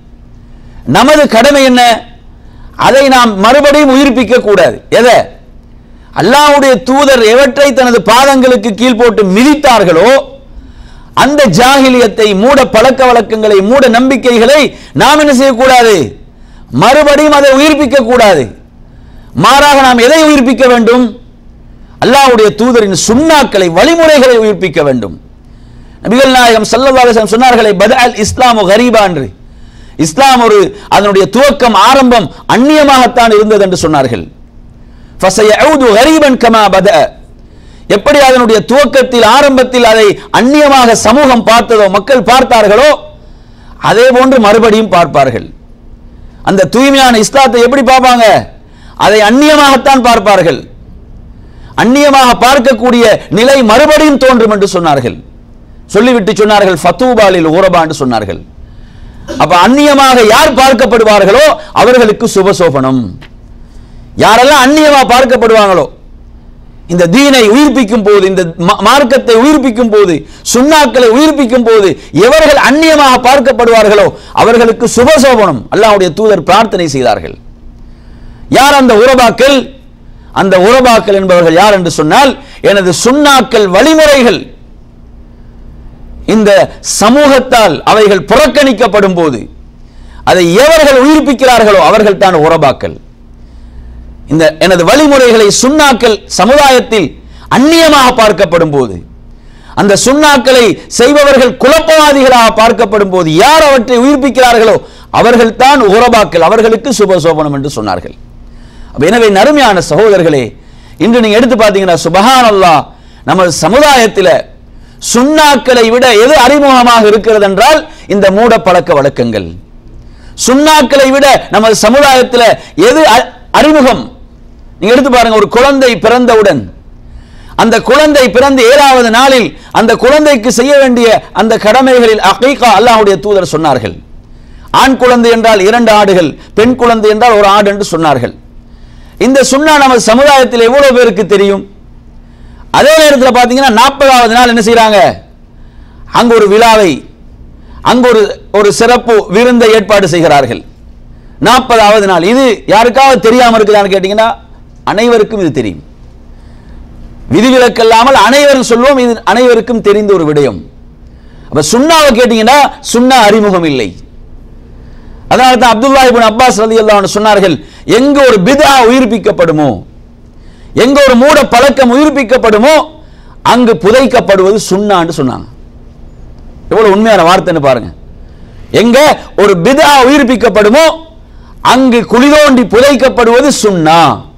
நமது கடமை என்ன அதை நாம் மறுபடியும் உயிர்ப்பிக்க கூடாது எதை அல்லாஹ்வுடைய தூதர் எவற்றை தனது பாதங்களுக்கு கீழ் போட்டு மிதித்தார்களோ அந்த ஜாகிலியத்தை மூட பழக்க வழக்கங்களை மூட நம்பிக்கைகளை நாம் என்ன செய்யக்கூடாது மறுபடியும் அதை உயிர்ப்பிக்க கூடாது மாறாக நாம் எதை உயிர்ப்பிக்க வேண்டும் அல்லாஹ்வுடைய தூதரின் சுண்ணாக்களை வழிமுறைகளை உயிர்ப்பிக்க வேண்டும் நபிகள் நாயகம் ஸல்லல்லாஹு அலைஹி வஸல்லம் சொன்னார்களே பதஅல் இஸ்லாமு கரீபா என்று இஸ்லாம் ஒரு அதனுடைய துவக்கம் ஆரம்பம் அந்நியமாகத்தான் இருந்தது என்று சொன்னார்கள் ஃபஸயஊது கரீபன் கமா பதஅ எப்படி அதனுடைய துவக்கத்தில் ஆரம்பத்தில் அதை அந்நியமாக சமூகம் பார்த்ததோ மக்கள் பார்த்தார்களோ அதே போன்று மறுபடியும் பார்ப்பார்கள் அந்த தூய்மையான இஸ்லாத்தை எப்படி பார்ப்பாங்க அதை அந்நியமாகத்தான் பார்ப்பார்கள் அந்நியமாக பார்க்கக்கூடிய நிலை மறுபடியும் தோன்றும் என்று சொன்னார்கள் சொல்லிவிட்டு சொன்னார்கள் ஃபத்தூபாலில் ஊரபா என்று சொன்னார்கள் அப்ப அந்நியமாக யார் பார்க்கப்படுவார்களோ அவர்களுக்கு சுபசோபனம் யாரெல்லாம் அந்நியமா பார்க்கப்படுவாங்களோ இந்த தீனை உயிர்ப்பிக்கும் போது இந்த ம- மார்க்கத்தை உயிர்ப்பிக்கும் போது சுண்ணாக்களை உயிர்ப்பிக்கும் போது எவர்கள் அந்நியமாக பார்க்கப்படுவார்களோ அவர்களுக்கு சுபசோபனம் அல்லாஹ்வுடைய தூதர் பிரார்த்தனை செய்தார்கள் யார் அந்த உறவாக்கள் அந்த உறவாக்கள் என்பவர்கள் யார் என்று சொன்னால் எனது சுண்ணாக்கள் வழிமுறைகள் இந்த சமூகத்தால் அவைகள் புறக்கணிக்கப்படும் போது அதை எவர்கள் உயிர்ப்பிக்கிறார்களோ அவர்கள் தான் உறவாக்கள் இந்த எனது வழிமுறைகளை சுண்ணாக்கள் சமுதாயத்தில் அந்நியமாக பார்க்கப்படும் போது அந்த சுண்ணாக்களை செய்பவர்கள் குழப்பவாதிகளாக பார்க்கப்படும் போது யார் அவற்றை உயிர்ப்பிக்கிறார்களோ அவர்கள் தான் உறவாக்கள் அவர்களுக்கு சுபசோபனம் என்று சொன்னார்கள் அப்ப எனவே நறுமையான சகோதரர்களே இன்று நீங்க எடுத்து பார்த்தீங்கன்னா சுபஹான் அல்லாஹ் நமது சமுதாயத்தில் சுண்ணாக்களை விட எது அறிமுகமாக இருக்கிறது என்றால் இந்த மூட பழக்க வழக்கங்கள் சுண்ணாக்களை விட நமது சமுதாயத்தில் எது அ- அறிமுகம் நீங்க எடுத்து பாருங்க ஒரு குழந்தை பிறந்தவுடன் அந்த குழந்தை பிறந்த ஏழாவது நாளில் அந்த குழந்தைக்கு செய்ய வேண்டிய அந்த கடமைகளில் அகைகா அல்லாஹ்வுடைய தூதர் சொன்னார்கள் ஆண் குழந்தை என்றால் இரண்டு ஆடுகள் பெண் குழந்தை என்றால் ஒரு ஆடு என்று சொன்னார்கள் இந்த சுண்ணா நமது சமுதாயத்தில் எவ்வளவு பேருக்கு தெரியும் அதே நேரத்தில் பார்த்தீங்கன்னா நாற்பதாவது நாள் என்ன செய்றாங்க அங்க ஒரு விழாவை அங்கு ஒரு ஒரு சிறப்பு விருந்தை ஏற்பாடு செய்கிறார்கள் நாற்பதாவது நாள் இது யாருக்காவது தெரியாம இருக்குதான்னு கேட்டீங்கன்னா அனைவருக்கும் இது தெரியும் விதிவிலக்கல்லாமல் அனைவரும் சொல்வோம் இது அனைவருக்கும் தெரிந்த ஒரு விடயம் அப்ப சுண்ணாவை கேட்டீங்கன்னா சுண்ணா அறிமுகம் இல்லை அதனால தான் அப்துல்லா இப்னு அப்பாஸ் ரலியல்லாஹு அன்ஹு சொன்னார்கள் எங்க ஒரு பிதா உயிர்ப்பிக்கப்படுமோ எங்க ஒரு மூட பழக்கம் உயிர்ப்பிக்கப்படுமோ அங்கு புதைக்கப்படுவது சுண்ணான்னு சொன்னாங்க எவ்வளவு உண்மையான வார்த்தைன்னு பாருங்க எங்க ஒரு பிதா உயிர்ப்பிக்கப்படுமோ அங்கு குழி தோண்டி புதைக்கப்படுவது சுண்ணா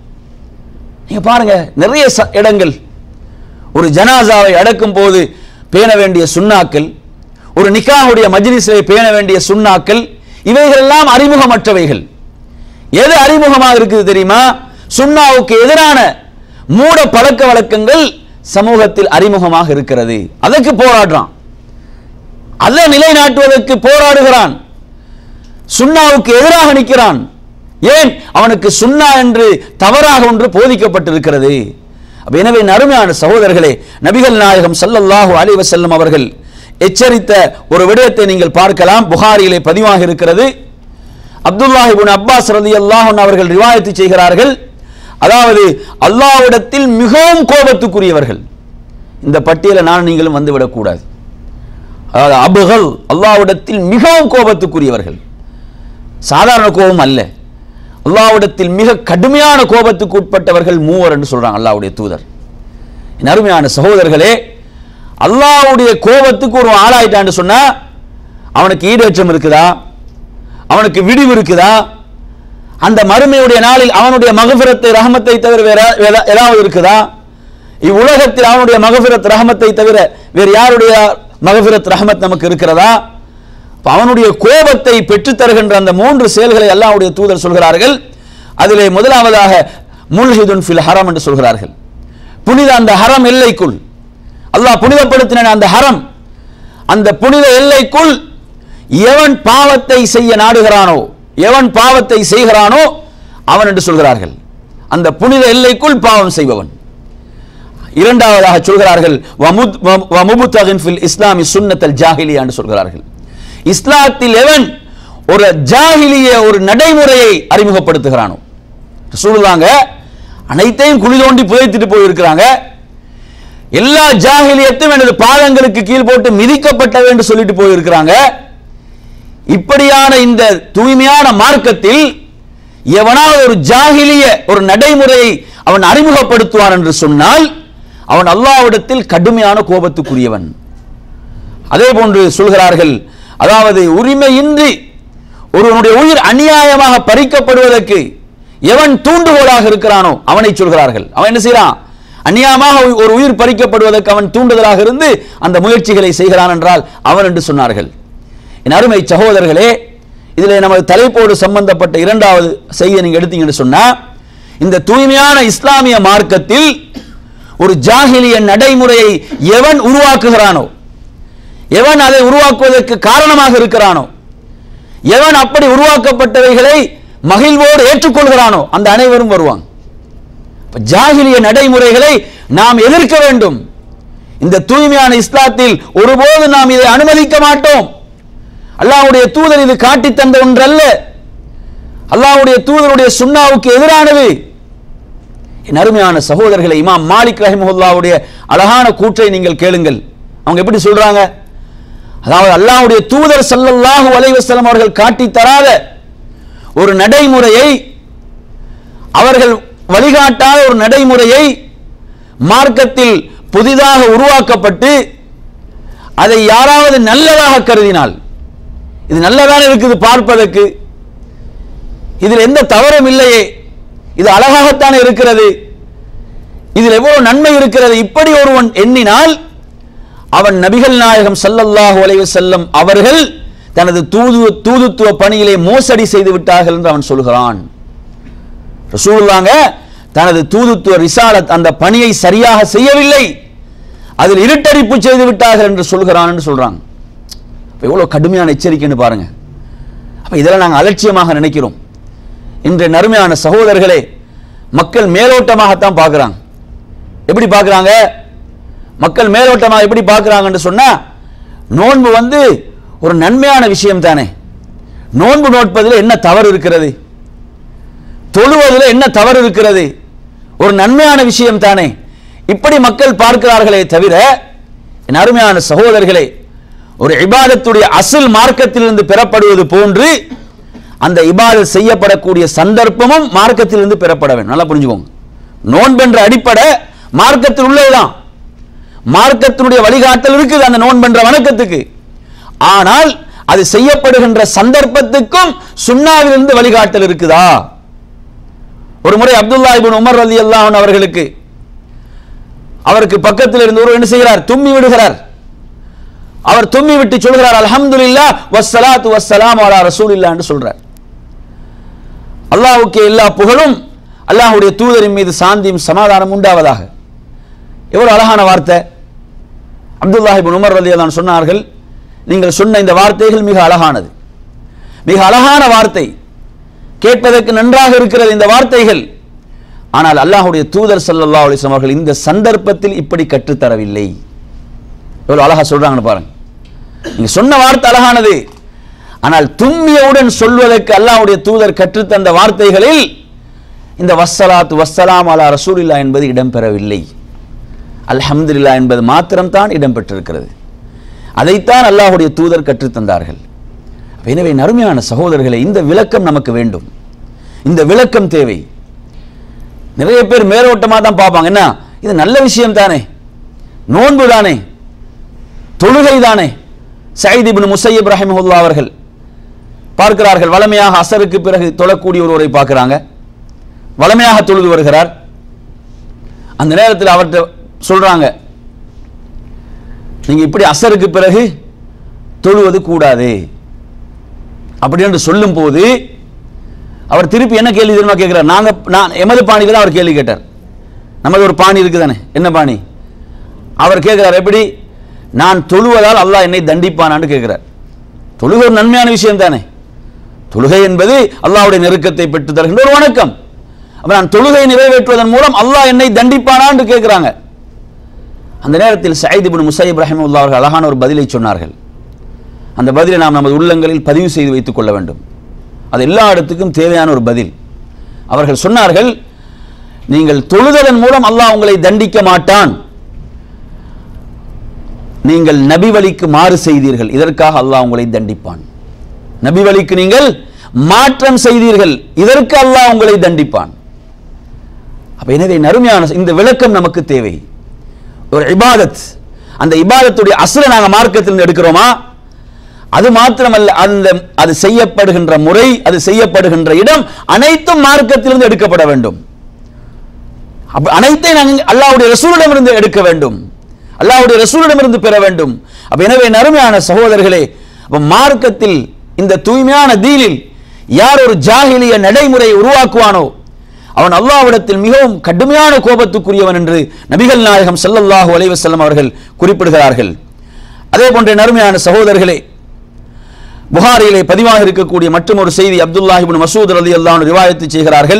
நீங்க பாருங்க நிறைய ச- இடங்கள் ஒரு ஜனாசாவை அடக்கும் போது பேண வேண்டிய சுண்ணாக்கள் ஒரு நிக்காஹுடைய மஜ்லிஸை பேண வேண்டிய சுண்ணாக்கள் இவைகள் எல்லாம் அறிமுகமற்றவைகள் எது அறிமுகமாக இருக்குது தெரியுமா சுண்ணாவுக்கு எதிரான மூட பழக்க வழக்கங்கள் சமூகத்தில் அறிமுகமாக இருக்கிறது அதற்கு போராடுறான் அதை நிலைநாட்டுவதற்கு போராடுகிறான் சுண்ணாவுக்கு எதிராக நிற்கிறான் ஏன் அவனுக்கு சுண்ணா என்று தவறாக ஒன்று போதிக்கப்பட்டிருக்கிறது அப்ப எனவே நறுமையான சகோதரர்களே நபிகள் நாயகம் ஸல்லல்லாஹு அலைஹி வஸல்லம் அவர்கள் எச்சரித்த ஒரு விடயத்தை நீங்கள் பார்க்கலாம் புகாரியிலே பதிவாக இருக்கிறது அப்துல்லாஹ் இப்னு அப்பாஸ் ரலியல்லாஹு அன்ஹு அவர்கள் ரிவாயத்து செய்கிறார்கள் அதாவது அல்லாஹ்விடத்தில் மிகவும் கோபத்துக்குரியவர்கள் இந்த பட்டியலை நான் நீங்களும் வந்துவிடக்கூடாது அதாவது அபுகள் அல்லாஹ்விடத்தில் மிகவும் கோபத்துக்குரியவர்கள் சாதாரண கோபம் அல்ல அல்லாஹ்விடத்தில் மிக கடுமையான கோபத்துக்கு உட்பட்டவர்கள் மூவர் என்று சொல்றாங்க அல்லாஹ்வுடைய தூதர் என் அருமையான சகோதரர்களே அல்லாஹ்வுடைய கோபத்துக்கு ஒரு ஆளாயிட்டான்னு சொன்னா அவனுக்கு ஈடேற்றம் இருக்குதா அவனுக்கு விடிவு இருக்குதா அந்த மறுமையுடைய நாளில் அவனுடைய மகபிரத்தை ரஹமத்தை தவிர வேற வேற ஏதாவது இருக்குதா இவ்வுலகத்தில் அவனுடைய மகபிரத் ரஹமத்தை தவிர வேறு யாருடைய மகபிரத் ரஹமத் நமக்கு இருக்கிறதா அப்ப அவனுடைய கோபத்தை பெற்றுத் தருகின்ற அந்த மூன்று செயல்களை அல்லாஹ்வுடைய தூதர் சொல்கிறார்கள் அதிலே முதலாவதாக முல்ஹிதுன் ஃபில் ஹரம் என்று சொல்கிறார்கள் புனித அந்த ஹரம் எல்லைக்குள் அல்லாஹ் புனிதப்படுத்தின அந்த ஹரம் அந்த புனித எல்லைக்குள் எவன் பாவத்தை செய்ய நாடுகிறானோ எவன் பாவத்தை செய்கிறானோ அவன் என்று சொல்கிறார்கள் அந்த புனித எல்லைக்குள் பாவம் செய்பவன் இரண்டாவதாக சொல்கிறார்கள் வமுத்- வ- வமுபுத்தகின் ஃபில் இஸ்லாமி சுன்னத்தல் ஜாஹிலியா என்று சொல்கிறார்கள் இஸ்லாத்தில் எவன் ஒரு ஜாஹிலிய ஒரு நடைமுறையை அறிமுகப்படுத்துகிறானோ சொல்லுவாங்க அனைத்தையும் குழி தோண்டி புதைத்துட்டு போயிருக்கிறாங்க எல்லா ஜாஹிலியத்தும் எனது பாதங்களுக்கு கீழ் போட்டு மிதிக்கப்பட்டவை என்று சொல்லிட்டு போயிருக்கிறாங்க இப்படியான இந்த தூய்மையான மார்க்கத்தில் எவனாவது ஒரு ஜாகிலிய ஒரு நடைமுறையை அவன் அறிமுகப்படுத்துவான் என்று சொன்னால் அவன் அல்லாஹ்விடத்தில் கடுமையான கோபத்துக்குரியவன் அதே போன்று சொல்கிறார்கள் அதாவது உரிமையின்றி ஒருவனுடைய உயிர் அநியாயமாக பறிக்கப்படுவதற்கு எவன் தூண்டுகோலாக இருக்கிறானோ அவனை சொல்கிறார்கள் அவன் என்ன செய்யறான் அநியாயமாக ஒரு உயிர் பறிக்கப்படுவதற்கு அவன் தூண்டுதலாக இருந்து அந்த முயற்சிகளை செய்கிறான் என்றால் அவன் என்று சொன்னார்கள் என் அருமை சகோதரர்களே இதில் நமது தலைப்போடு சம்பந்தப்பட்ட இரண்டாவது செய்தியை நீங்க எடுத்தீங்கன்னு சொன்னா இந்த தூய்மையான இஸ்லாமிய மார்க்கத்தில் ஒரு ஜாகிலிய நடைமுறையை எவன் உருவாக்குகிறானோ எவன் அதை உருவாக்குவதற்கு காரணமாக இருக்கிறானோ எவன் அப்படி உருவாக்கப்பட்டவைகளை மகிழ்வோடு ஏற்றுக்கொள்கிறானோ அந்த அனைவரும் வருவாங்க அப்ப ஜாகிலிய நடைமுறைகளை நாம் எதிர்க்க வேண்டும் இந்த தூய்மையான இஸ்லாத்தில் ஒருபோது நாம் இதை அனுமதிக்க மாட்டோம் அல்லாஹ்வுடைய தூதர் இது காட்டி தந்த ஒன்றல்ல அல்லாஹ்வுடைய தூதருடைய சுண்ணாவுக்கு எதிரானது என் அருமையான சகோதரர்களை இமாம் மாலிக் ரஹிமஹுல்லாவுடைய அழகான கூற்றை நீங்கள் கேளுங்கள் அவங்க எப்படி சொல்றாங்க அதாவது அல்லாஹ்வுடைய தூதர் ஸல்லல்லாஹு அலைஹி வஸல்லம் அவர்கள் காட்டி தராத ஒரு நடைமுறையை அவர்கள் வழிகாட்டாத ஒரு நடைமுறையை மார்க்கத்தில் புதிதாக உருவாக்கப்பட்டு அதை யாராவது நல்லதாக கருதினால் இது நல்லதான இருக்குது பார்ப்பதற்கு இதில் எந்த தவறும் இல்லையே இது அழகாகத்தானே இருக்கிறது இதில் எவ்வளவு நன்மை இருக்கிறது இப்படி ஒருவன் எண்ணினால் அவன் நபிகள் நாயகம் ஸல்லல்லாஹு அலைஹி வஸல்லம் அவர்கள் தனது தூது தூதுத்துவ பணியிலே மோசடி செய்து விட்டார்கள் என்று அவன் சொல்கிறான் ரசூலுல்லாங்க தனது தூதுத்துவ ரிசாலத் அந்த பணியை சரியாக செய்யவில்லை அதில் இருட்டடிப்பு செய்து விட்டார்கள் என்று சொல்கிறான் என்று சொல்றாங்க அப்ப எவ்வளவு கடுமையான எச்சரிக்கைன்னு பாருங்க அப்ப இதெல்லாம் நாங்கள் அலட்சியமாக நினைக்கிறோம் இன்றைய நறுமையான சகோதரர்களே மக்கள் மேலோட்டமாகத்தான் பார்க்குறாங்க எப்படி பார்க்குறாங்க மக்கள் மேலோட்டமாக எப்படி பார்க்குறாங்கன்னு சொன்னா நோன்பு வந்து ஒரு நன்மையான விஷயம் தானே நோன்பு நோட்பதில் என்ன தவறு இருக்கிறது தொழுவதில் என்ன தவறு இருக்கிறது ஒரு நன்மையான விஷயம் தானே இப்படி மக்கள் பார்க்கிறார்களே தவிர என் அருமையான சகோதரர்களே ஒரு இபாதத்துடைய அசல் மார்க்கத்திலிருந்து பெறப்படுவது போன்று அந்த இபாதத் செய்யப்படக்கூடிய சந்தர்ப்பமும் மார்க்கத்திலிருந்து பெறப்பட வேண்டும் நல்லா புரிஞ்சுக்கோங்க நோன்பென்ற அடிப்படை மார்க்கத்தில் உள்ளதுதான் மார்க்கத்தினுடைய வழிகாட்டல் இருக்குது அந்த நோன்பென்ற வணக்கத்துக்கு ஆனால் அது செய்யப்படுகின்ற சந்தர்ப்பத்துக்கும் சுண்ணாவிலிருந்து வழிகாட்டல் இருக்குதா ஒரு முறை அப்துல்லா இபின் உமர் ரலி அல்லாஹன் அவர்களுக்கு அவருக்கு பக்கத்தில் இருந்து ஒருவர் என்ன செய்கிறார் தும்மி விடுகிறார் அவர் தும்மி விட்டு சொல்கிறார் அல்ஹம்துலில்லாஹ் வஸ்ஸலாத்து வஸ்ஸலாம் அலா ரசூலில்லாஹ் என்று சொல்றார் அல்லாஹ்வுக்கு எல்லா புகழும் அல்லாஹ்வுடைய தூதரின் மீது சாந்தியும் சமாதானம் உண்டாவதாக எவ்வளவு அழகான வார்த்தை அப்துல்லாஹ் இப்னு உமர் ரலியல்லாஹு சொன்னார்கள் நீங்கள் சொன்ன இந்த வார்த்தைகள் மிக அழகானது மிக அழகான வார்த்தை கேட்பதற்கு நன்றாக இருக்கிறது இந்த வார்த்தைகள் ஆனால் அல்லாஹ்வுடைய தூதர் ஸல்லல்லாஹு அலைஹி வஸல்லம் அவர்கள் இந்த சந்தர்ப்பத்தில் இப்படி கற்றுத்தரவில்லை எவ்வளவு அழகா சொல்றாங்கன்னு பாருங்க நீங்க சொன்ன வார்த்தை அழகானது ஆனால் தும்மியவுடன் சொல்வதற்கு அல்லாஹ்வுடைய தூதர் கற்றுத்தந்த வார்த்தைகளில் இந்த வஸ்ஸலாத்து வஸ்ஸலாம் அலா ரசூலில்லா என்பது இடம்பெறவில்லை அல்ஹம்துலில்லா என்பது மாத்திரம்தான் இடம்பெற்றிருக்கிறது அதைத்தான் அல்லாஹ்வுடைய தூதர் கற்றுத்தந்தார்கள் எனவே நறுமையான சகோதரர்களே இந்த விளக்கம் நமக்கு வேண்டும் இந்த விளக்கம் தேவை நிறைய பேர் மேலோட்டமாக தான் பார்ப்பாங்க என்ன இது நல்ல விஷயம் தானே நோன்பு தானே தொழுகை தானே சயீத் இப்னு முசையப் ரஹிமஹுல்லா அவர்கள் பார்க்கிறார்கள் வளமையாக அசருக்கு பிறகு தொழக்கூடிய ஒருவரை பார்க்கிறாங்க வளமையாக தொழுது வருகிறார் அந்த நேரத்தில் அவர்கிட்ட சொல்றாங்க நீங்க இப்படி அசருக்கு பிறகு தொழுவது கூடாது அப்படி என்று சொல்லும் போது அவர் திருப்பி என்ன கேள்வி தெரியுமா கேட்கிறார் நாங்க நான் எமது பாணியில் தான் அவர் கேள்வி கேட்டார் நமது ஒரு பாணி இருக்குதானே என்ன பாணி அவர் கேட்கிறார் எப்படி நான் தொழுவதால் அல்லாஹ் என்னை தண்டிப்பானான்னு கேட்கிறார் தொழுகை ஒரு நன்மையான விஷயம் தானே தொழுகை என்பது அல்லாஹ்வுடைய நெருக்கத்தை பெற்று தருகின்ற ஒரு வணக்கம் அப்ப நான் தொழுகையை நிறைவேற்றுவதன் மூலம் அல்லாஹ் என்னை தண்டிப்பானான்னு கேட்கிறாங்க அந்த நேரத்தில் சயீத் இப்னு முசைப் ரஹிமஹுல்லாஹ் அவர்கள் அழகான ஒரு பதிலை சொன்னார்கள் அந்த பதிலை நாம் நமது உள்ளங்களில் பதிவு செய்து வைத்துக் கொள்ள வேண்டும் அது எல்லா இடத்துக்கும் தேவையான ஒரு பதில் அவர்கள் சொன்னார்கள் நீங்கள் தொழுததன் மூலம் அல்லாஹ் உங்களை தண்டிக்க மாட்டான் நீங்கள் நபி வழிக்கு மாறு செய்தீர்கள் இதற்காக அல்லாஹ் உங்களை தண்டிப்பான் நபி வழிக்கு நீங்கள் மாற்றம் செய்தீர்கள் இதற்கு அல்லாஹ் உங்களை தண்டிப்பான் அப்ப எனவே நறுமையான இந்த விளக்கம் நமக்கு தேவை ஒரு இபாதத் அந்த இபாதத்துடைய அசலை நாங்கள் மார்க்கத்திலிருந்து எடுக்கிறோமா அது மாத்திரமல்ல அந்த அது செய்யப்படுகின்ற முறை அது செய்யப்படுகின்ற இடம் அனைத்தும் மார்க்கத்திலிருந்து எடுக்கப்பட வேண்டும் அப்ப அனைத்தையும் நாங்கள் அல்லாஹ்வுடைய ரசூலிடமிருந்து எடுக்க வேண்டும் அல்லாஹ்வுடைய ரசூலிடமிருந்து பெற வேண்டும் அப்ப எனவே நறுமையான சகோதரர்களே அப்ப மார்க்கத்தில் இந்த தூய்மையான தீனில் யார் ஒரு ஜாகிலிய நடைமுறையை உருவாக்குவானோ அவன் அல்லாஹ்விடத்தில் மிகவும் கடுமையான கோபத்துக்குரியவன் என்று நபிகள் நாயகம் ஸல்லல்லாஹு அலைஹி வஸல்லம் அவர்கள் குறிப்பிடுகிறார்கள் அதே போன்ற நறுமையான சகோதரர்களே புகாரியிலே பதிவாக இருக்கக்கூடிய மற்றும் ஒரு செய்தி அப்துல்லாஹ் இப்னு மசூத் ரலியல்லாஹு அன்ஹு ரிவாயத்து செய்கிறார்கள்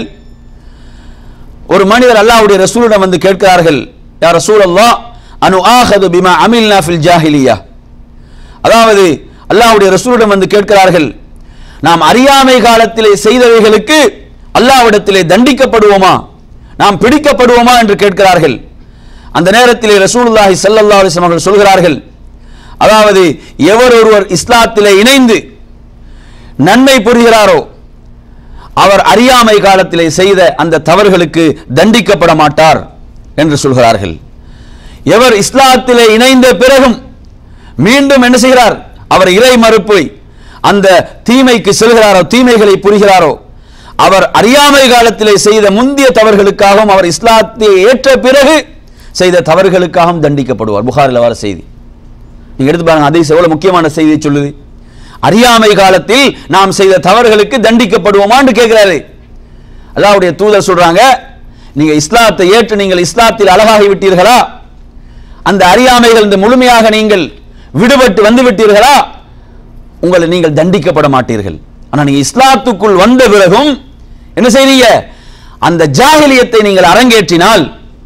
ஒரு மனிதர் அல்லாஹ்வுடைய ரசூலிடம் வந்து கேட்கிறார்கள் யா ரசூலல்லாஹ் அனு ஆஹது பிமா அமில்னா ஃபில் ஜாஹிலியா அதாவது அல்லாஹ்வுடைய ரசூலிடம் வந்து கேட்கிறார்கள் நாம் அறியாமை காலத்திலே செய்தவைகளுக்கு அல்லாஹ்விடத்திலே தண்டிக்கப்படுவோமா நாம் பிடிக்கப்படுவோமா என்று கேட்கிறார்கள் அந்த நேரத்திலே ரசூலுல்லாஹி ஸல்லல்லாஹு அலைஹி வஸல்லம் அவர்கள் சொல்கிறார்கள் அதாவது எவர் ஒருவர் இஸ்லாத்திலே இணைந்து நன்மை புரிகிறாரோ அவர் அறியாமை காலத்திலே செய்த அந்த தவறுகளுக்கு தண்டிக்கப்பட மாட்டார் என்று சொல்கிறார்கள் எவர் இஸ்லாத்திலே இணைந்த பிறகும் மீண்டும் என்ன செய்கிறார் அவர் இறை மறுப்பை அந்த தீமைக்கு செல்கிறாரோ தீமைகளை புரிகிறாரோ அவர் அறியாமை காலத்திலே செய்த முந்திய தவறுகளுக்காகவும் அவர் இஸ்லாத்தை ஏற்ற பிறகு செய்த தவறுகளுக்காகவும் தண்டிக்கப்படுவார் புகாரில் வர செய்தி நீங்க எடுத்து பாருங்க அதை எவ்வளவு முக்கியமான செய்தியை சொல்லுது அறியாமை காலத்தில் நாம் செய்த தவறுகளுக்கு தண்டிக்கப்படுவோமான்னு கேட்கிறாரு அல்லாஹ்வுடைய தூதர் சொல்றாங்க நீங்க இஸ்லாத்தை ஏற்று நீங்கள் இஸ்லாத்தில் அழகாகி விட்டீர்களா அந்த அறியாமைகள் இந்த முழுமையாக நீங்கள் விடுபட்டு வந்து விட்டீர்களா உங்களை நீங்கள் தண்டிக்கப்பட மாட்டீர்கள் ஆனா நீங்க இஸ்லாத்துக்குள் வந்த பிறகும் என்ன செய்றீங்க அந்த ஜாஹிலியத்தை நீங்கள் அரங்கேற்றினால்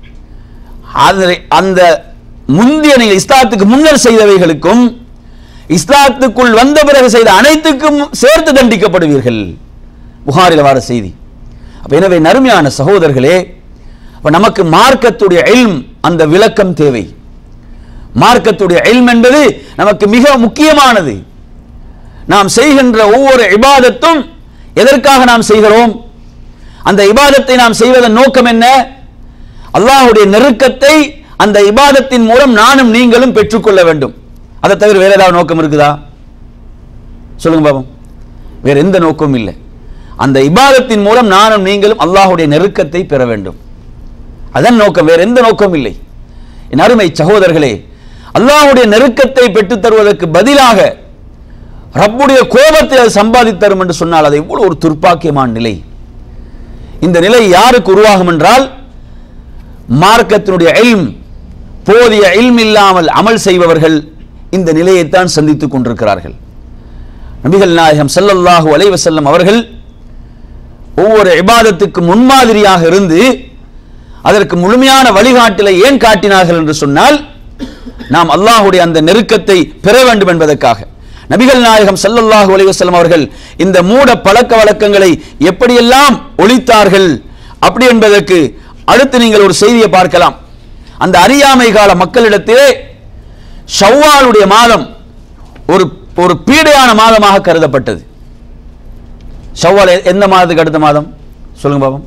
அதை- அந்த முந்தைய நீங்கள் இஸ்லாத்துக்கு முன்னர் செய்தவைகளுக்கும் இஸ்லாத்துக்குள் வந்த பிறகு செய்த அனைத்துக்கும் சேர்த்து தண்டிக்கப்படுவீர்கள் புகாரில் வர செய்தி அப்ப எனவே நறுமையான சகோதரர்களே அப்ப நமக்கு மார்க்கத்துடைய இல்ம் அந்த விளக்கம் தேவை மார்க்கத்துடைய இல்ம் என்பது நமக்கு மிக முக்கியமானது நாம் செய்கின்ற ஒவ்வொரு இபாதத்தும் எதற்காக நாம் செய்கிறோம் அந்த இபாதத்தை நாம் செய்வதன் நோக்கம் என்ன அல்லாஹ்வுடைய நெருக்கத்தை அந்த இபாதத்தின் மூலம் நானும் நீங்களும் பெற்றுக்கொள்ள வேண்டும் அதை தவிர வேற ஏதாவது நோக்கம் இருக்குதா சொல்லுங்க பாபம் வேற எந்த நோக்கமும் இல்லை அந்த இபாதத்தின் மூலம் நானும் நீங்களும் அல்லாஹ்வுடைய நெருக்கத்தை பெற வேண்டும் அதன் நோக்கம் வேற எந்த நோக்கமும் இல்லை என் அருமை சகோதரர்களே அல்லாஹ்வுடைய நெருக்கத்தை பெற்றுத் தருவதற்கு பதிலாக ரப்புடைய கோபத்தை அது சம்பாதித்து தரும் என்று சொன்னால் அது எவ்வளவு ஒரு துர்ப்பாக்கியமான நிலை இந்த நிலை யாருக்கு உருவாகும் என்றால் மார்க்கத்தினுடைய இல்ம் போதிய இல்ம் இல்லாமல் அமல் செய்பவர்கள் இந்த நிலையைத்தான் சந்தித்துக் கொண்டிருக்கிறார்கள் நபிகள் நாயகம் ஸல்லல்லாஹு அலைஹி வஸல்லம் அவர்கள் ஒவ்வொரு இபாதத்துக்கு முன்மாதிரியாக இருந்து அதற்கு முழுமையான வழிகாட்டலை ஏன் காட்டினார்கள் என்று சொன்னால் நாம் அல்லாஹ்வுடைய அந்த நெருக்கத்தை பெற வேண்டும் என்பதற்காக நபிகள் நாயகம் ஸல்லல்லாஹு அலைஹி வஸல்லம் அவர்கள் இந்த மூட பழக்க வழக்கங்களை எப்படியெல்லாம் ஒழித்தார்கள் அப்படி என்பதற்கு அடுத்து நீங்கள் ஒரு செய்தியை பார்க்கலாம் அந்த அறியாமை கால மக்களிடத்திலே ஷவ்வாலுடைய மாதம் ஒரு ஒரு பீடையான மாதமாக கருதப்பட்டது ஷவ்வால் எ- எந்த மாதத்துக்கு அடுத்த மாதம் சொல்லுங்க பாபம்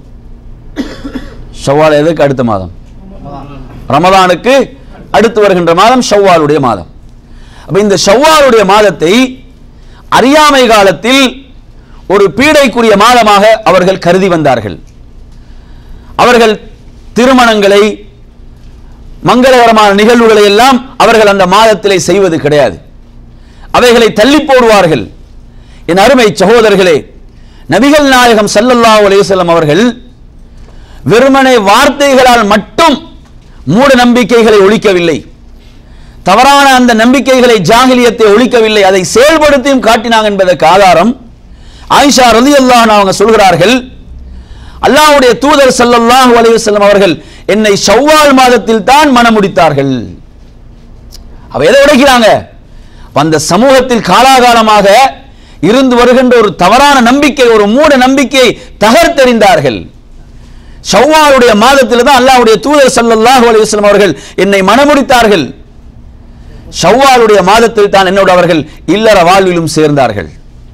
ஷவ்வால் எதுக்கு அடுத்த மாதம் ரமதானுக்கு அடுத்து வருகின்ற மாதம் ஷவ்வாலுடைய மாதம் அப்ப இந்த ஷவ்வாலுடைய மாதத்தை அறியாமை காலத்தில் ஒரு பீடைக்குரிய மாதமாக அவர்கள் கருதி வந்தார்கள் அவர்கள் திருமணங்களை மங்களகரமான நிகழ்வுகளை எல்லாம் அவர்கள் அந்த மாதத்திலே செய்வது கிடையாது அவைகளை தள்ளி போடுவார்கள் என் அருமை சகோதரர்களே நபிகள் நாயகம் ஸல்லல்லாஹு அலைஹி வஸல்லம் அவர்கள் வெறுமனே வார்த்தைகளால் மட்டும் மூட நம்பிக்கைகளை ஒழிக்கவில்லை தவறான அந்த நம்பிக்கைகளை ஜாகிலியத்தை ஒழிக்கவில்லை அதை செயல்படுத்தியும் காட்டினாங்க என்பதற்கு ஆதாரம் ஆயிஷா ரலியல்லாஹு அன்ஹா அவங்க சொல்கிறார்கள் அல்லாஹ்வுடைய தூதர் ஸல்லல்லாஹு அலைஹி வஸல்லம் அவர்கள் என்னை ஷவ்வால் மாதத்தில் தான் மணமுடித்தார்கள் அவ எதை உடைக்கிறாங்க அப்ப அந்த சமூகத்தில் காலாகாலமாக இருந்து வருகின்ற ஒரு தவறான நம்பிக்கை ஒரு மூட நம்பிக்கையை தகர்த்தெறிந்தார்கள் ஷவ்வாலுடைய மாதத்தில் தான் அல்லாஹ்வுடைய தூதர் ஸல்லல்லாஹு அலைஹி வஸல்லம் அவர்கள் என்னை மணமுடித்தார்கள் ஷவ்வாலுடைய மாதத்தில் தான் என்னோடு அவர்கள் இல்லற வாழ்விலும் சேர்ந்தார்கள்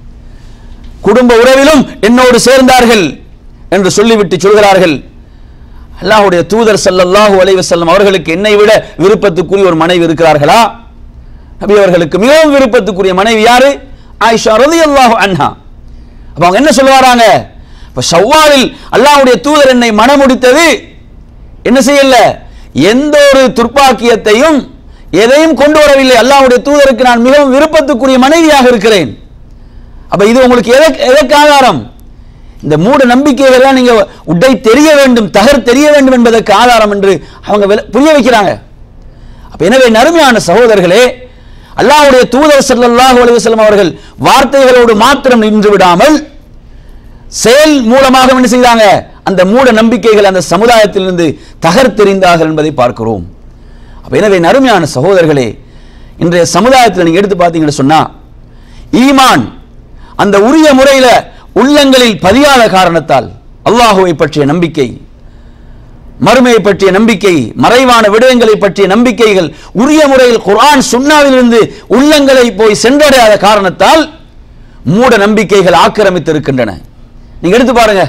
குடும்ப உறவிலும் என்னோடு சேர்ந்தார்கள் என்று சொல்லிவிட்டு சொல்கிறார்கள் அல்லாஹ்வுடைய தூதர் ஸல்லல்லாஹு அலைஹி வஸல்லம் அவர்களுக்கு என்னை விட விருப்பத்துக்குரிய ஒரு மனைவி இருக்கிறார்களா நபி அவர்களுக்கு மிகவும் விருப்பத்துக்குரிய மனைவி யாரு ஆயிஷா ரலியல்லாஹு அன்ஹா அப்ப அவங்க என்ன சொல்ல வராங்க இப்ப ஷவ்வாலில் அல்லாஹ்வுடைய தூதர் என்னை மணமுடித்தது என்ன செய்யல எந்த ஒரு துர்ப்பாக்கியத்தையும் எதையும் கொண்டு வரவில்லை அல்லாஹ்வுடைய தூதருக்கு நான் மிகவும் விருப்பத்துக்குரிய மனைவியாக இருக்கிறேன் அப்ப இது உங்களுக்கு எதற்கு எதற்கு ஆதாரம் இந்த மூட நம்பிக்கைகளெல்லாம் நீங்க உடை தெரிய வேண்டும் தகர் தெரிய வேண்டும் என்பதற்கு ஆதாரம் என்று அவங்க விள- புரிய வைக்கிறாங்க அப்ப எனவே நறுமையான சகோதரர்களே அல்லாஹ்வுடைய தூதர் ஸல்லல்லாஹு அலைஹி வஸல்லம் அவர்கள் வார்த்தைகளோடு மாத்திரம் நின்று விடாமல் செயல் மூலமாக என்ன செய்தாங்க அந்த மூட நம்பிக்கைகள் அந்த சமுதாயத்திலிருந்து தகர்த்தெறிந்தார்கள் என்பதை பார்க்கிறோம் அப்ப எனவே நறுமையான சகோதரர்களே இன்றைய சமுதாயத்தில் நீங்க எடுத்து பார்த்தீங்கன்னு சொன்னா ஈமான் அந்த உரிய முறையில உள்ளங்களில் பதியாத காரணத்தால் அல்லாஹுவை பற்றிய நம்பிக்கை மறுமையை பற்றிய நம்பிக்கை மறைவான விடயங்களை பற்றிய நம்பிக்கைகள் உரிய முறையில் குர்ஆன் சுன்னாவிலிருந்து உள்ளங்களை போய் சென்றடையாத காரணத்தால் மூட நம்பிக்கைகள் ஆக்கிரமித்திருக்கின்றன நீங்க எடுத்து பாருங்க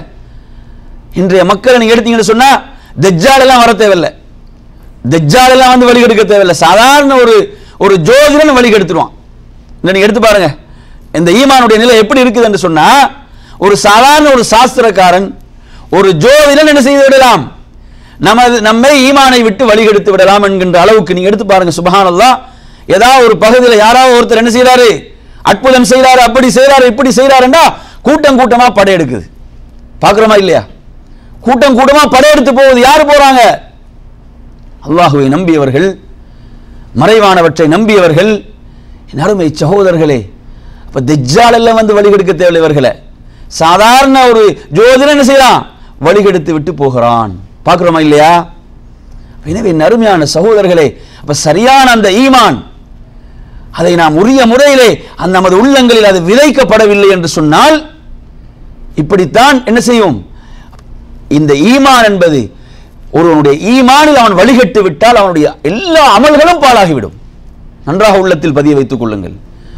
இன்றைய மக்களை நீங்க எடுத்தீங்கன்னு சொன்னா தெஜ்ஜால் எல்லாம் வர தேவையில்லை தெஜ்ஜால் எல்லாம் வந்து வழிகெடுக்க தேவையில்லை சாதாரண ஒரு ஒரு ஜோதிடன் வழிகெடுத்துருவான் இதை நீங்க எடுத்து பாருங்க இந்த ஈமானுடைய நிலை எப்படி இருக்குது என்று சொன்னா ஒரு சாதாரண ஒரு சாஸ்திரக்காரன் ஒரு ஜோதிடன் என்ன செய்து விடலாம் நமது நம்மை ஈமானை விட்டு வழிகெடுத்து விடலாம் என்கின்ற அளவுக்கு நீங்க எடுத்து பாருங்க சுபஹானல்லாஹ் ஏதாவது ஒரு பகுதியில் யாராவது ஒருத்தர் என்ன செய்றாரு அற்புதம் செய்றாரு அப்படி செய்றாரு இப்படி செய்றாருன்னா கூட்டம் கூட்டமா படையெடுக்குது பார்க்குறோமா இல்லையா கூட்டம் கூட்டமா படையெடுத்து போகுது யார் போறாங்க அல்லாஹுவை நம்பியவர்கள் மறைவானவற்றை நம்பியவர்கள் என் அருமை சகோதரர்களே அப்ப தெஜ்ஜால் எல்லாம் வந்து வழிகெடுக்க தேவையில்லை இவர்களை சாதாரண ஒரு ஜோதிடன் என்ன செய்யலாம் வழிகெடுத்து விட்டு போகிறான் பார்க்கிறோமா இல்லையா எனவே நறுமையான சகோதரர்களே அப்ப சரியான அந்த ஈமான் அதை நாம் உரிய முறையிலே அந்த நமது உள்ளங்களில் அது விதைக்கப்படவில்லை என்று சொன்னால் இப்படித்தான் என்ன செய்யும் இந்த ஈமான் என்பது ஒருவனுடைய ஈமானில் அவன் வழிகட்டு விட்டால் அவனுடைய எல்லா அமல்களும் பாழாகிவிடும் நன்றாக உள்ளத்தில் பதிய வைத்துக் கொள்ளுங்கள்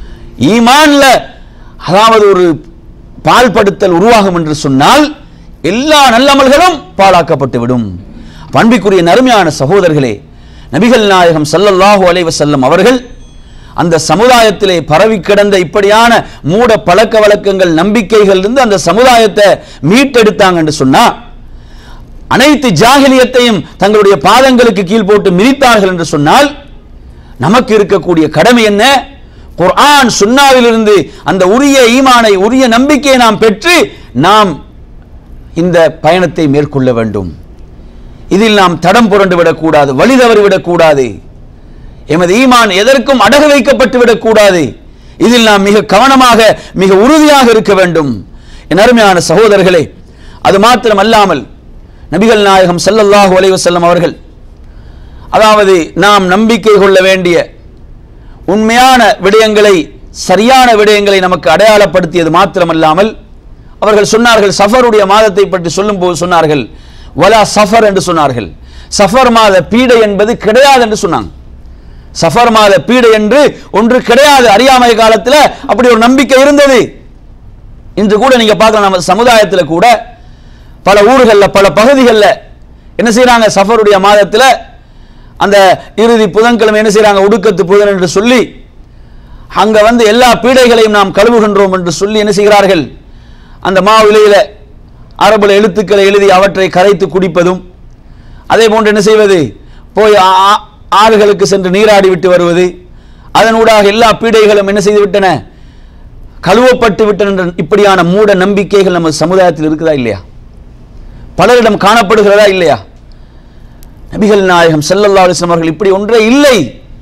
ஈமான்ல அதாவது ஒரு பால்படுத்தல் உருவாகும் என்று சொன்னால் எல்லா நல்லமல்களும் பாழாக்கப்பட்டு விடும் பண்பிக்குரிய நறுமையான சகோதரர்களே நபிகள் நாயகம் ஸல்லல்லாஹு அலைஹி வஸல்லம் அவர்கள் அந்த சமுதாயத்திலே பரவி கிடந்த இப்படியான மூட பழக்க வழக்கங்கள் நம்பிக்கைகள் இருந்து அந்த சமுதாயத்தை மீட்டெடுத்தாங்க என்று சொன்னா அனைத்து ஜாகிலியத்தையும் தங்களுடைய பாதங்களுக்கு கீழ் போட்டு மிதித்தார்கள் என்று சொன்னால் நமக்கு இருக்கக்கூடிய கடமை என்ன குர்ஆன் சுன்னாவிலிருந்து அந்த உரிய ஈமானை உரிய நம்பிக்கையை நாம் பெற்று நாம் இந்த பயணத்தை மேற்கொள்ள வேண்டும் இதில் நாம் தடம் புரண்டு விடக்கூடாது வழி தவறி விடக்கூடாது எமது ஈமான் எதற்கும் அடகு வைக்கப்பட்டு விடக்கூடாது இதில் நாம் மிக கவனமாக மிக உறுதியாக இருக்க வேண்டும் என் அருமையான சகோதரர்களே அது மாத்திரம் அல்லாமல் நபிகள் நாயகம் ஸல்லல்லாஹு அலைஹி வஸல்லம் அவர்கள் அதாவது நாம் நம்பிக்கை கொள்ள வேண்டிய உண்மையான விடயங்களை சரியான விடயங்களை நமக்கு அடையாளப்படுத்தியது மாத்திரமல்லாமல் அவர்கள் சொன்னார்கள் சஃபருடைய மாதத்தை பற்றி சொல்லும்போது சொன்னார்கள் வலா சஃபர் என்று சொன்னார்கள் சஃபர் மாத பீடை என்பது கிடையாது என்று சொன்னாங்க சஃபர் மாத பீடை என்று ஒன்று கிடையாது அறியாமை காலத்தில் அப்படி ஒரு நம்பிக்கை இருந்தது இன்று கூட நீங்க பார்க்கலாம் நம்ம சமுதாயத்தில் கூட பல ஊர்களில் பல பகுதிகளில் என்ன செய்றாங்க சஃபருடைய மாதத்தில் அந்த இறுதி புதன்கிழமை என்ன செய்றாங்க உடுக்கத்து புதன் என்று சொல்லி அங்க வந்து எல்லா பீடைகளையும் நாம் கழுவுகின்றோம் என்று சொல்லி என்ன செய்கிறார்கள் அந்த மாவிலையில அரபுல எழுத்துக்களை எழுதி அவற்றை கரைத்து குடிப்பதும் அதே போன்று என்ன செய்வது போய் ஆ- ஆ- ஆறுகளுக்கு சென்று நீராடி விட்டு வருவது அதனூடாக எல்லா பீடைகளும் என்ன செய்து விட்டன கழுவப்பட்டு விட்டன என்ற இப்படியான மூட நம்பிக்கைகள் நம்ம சமுதாயத்தில் இருக்குதா இல்லையா பலரிடம் காணப்படுகிறதா இல்லையா நபிகள் நாயகம் ஸல்லல்லாஹு அலைஹி வஸல்லம் அவர்கள் இப்படி ஒன்றே இல்லை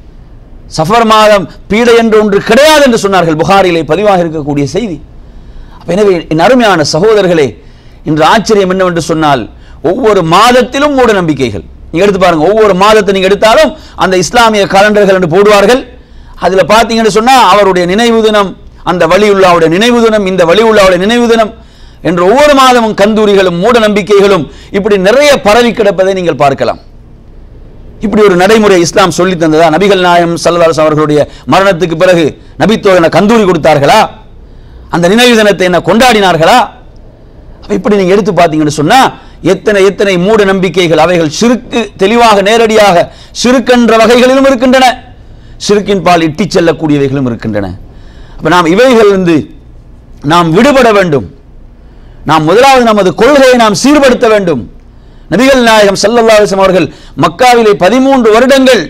சஃபர் மாதம் பீடை என்று ஒன்று கிடையாது என்று சொன்னார்கள் புகாரிலே பதிவாக இருக்கக்கூடிய செய்தி அப்ப எனவே என் அருமையான சகோதரர்களே இன்று ஆச்சரியம் என்னவென்று சொன்னால் ஒவ்வொரு மாதத்திலும் மூட நம்பிக்கைகள் நீங்க எடுத்து பாருங்க ஒவ்வொரு மாதத்தை நீங்க எடுத்தாலும் அந்த இஸ்லாமிய கலண்டர்கள் என்று போடுவார்கள் அதுல பார்த்தீங்கன்னு சொன்னா அவருடைய நினைவு தினம் அந்த வழியுள்ளாவுடைய நினைவு தினம் இந்த வழியுள்ளாவுடைய நினைவு தினம் என்று ஒவ்வொரு மாதமும் கந்தூரிகளும் மூட நம்பிக்கைகளும் இப்படி நிறைய பரவி கிடப்பதை நீங்கள் பார்க்கலாம் இப்படி ஒரு நடைமுறை இஸ்லாம் சொல்லி தந்ததா நபிகள் நாயம் சல்லதாஸ் அவர்களுடைய மரணத்துக்கு பிறகு நபித்தோழன கந்தூரி கொடுத்தார்களா அந்த நினைவு தினத்தை என்ன கொண்டாடினார்களா அப்ப இப்படி நீங்க எடுத்து பார்த்தீங்கன்னு சொன்னா எத்தனை எத்தனை மூட நம்பிக்கைகள் அவைகள் சிறுக்கு தெளிவாக நேரடியாக சிறுக்கென்ற வகைகளிலும் இருக்கின்றன சிறுக்கின் பால் இட்டிச் செல்லக்கூடியவைகளும் இருக்கின்றன அப்ப நாம் இவைகளிலிருந்து நாம் விடுபட வேண்டும் நாம் முதலாவது நமது கொள்கையை நாம் சீர்படுத்த வேண்டும் நபிகள் நாயகம் ஸல்லல்லாஹு அலைஹி வஸல்லம் அவர்கள் மக்காவிலே பதிமூன்று வருடங்கள்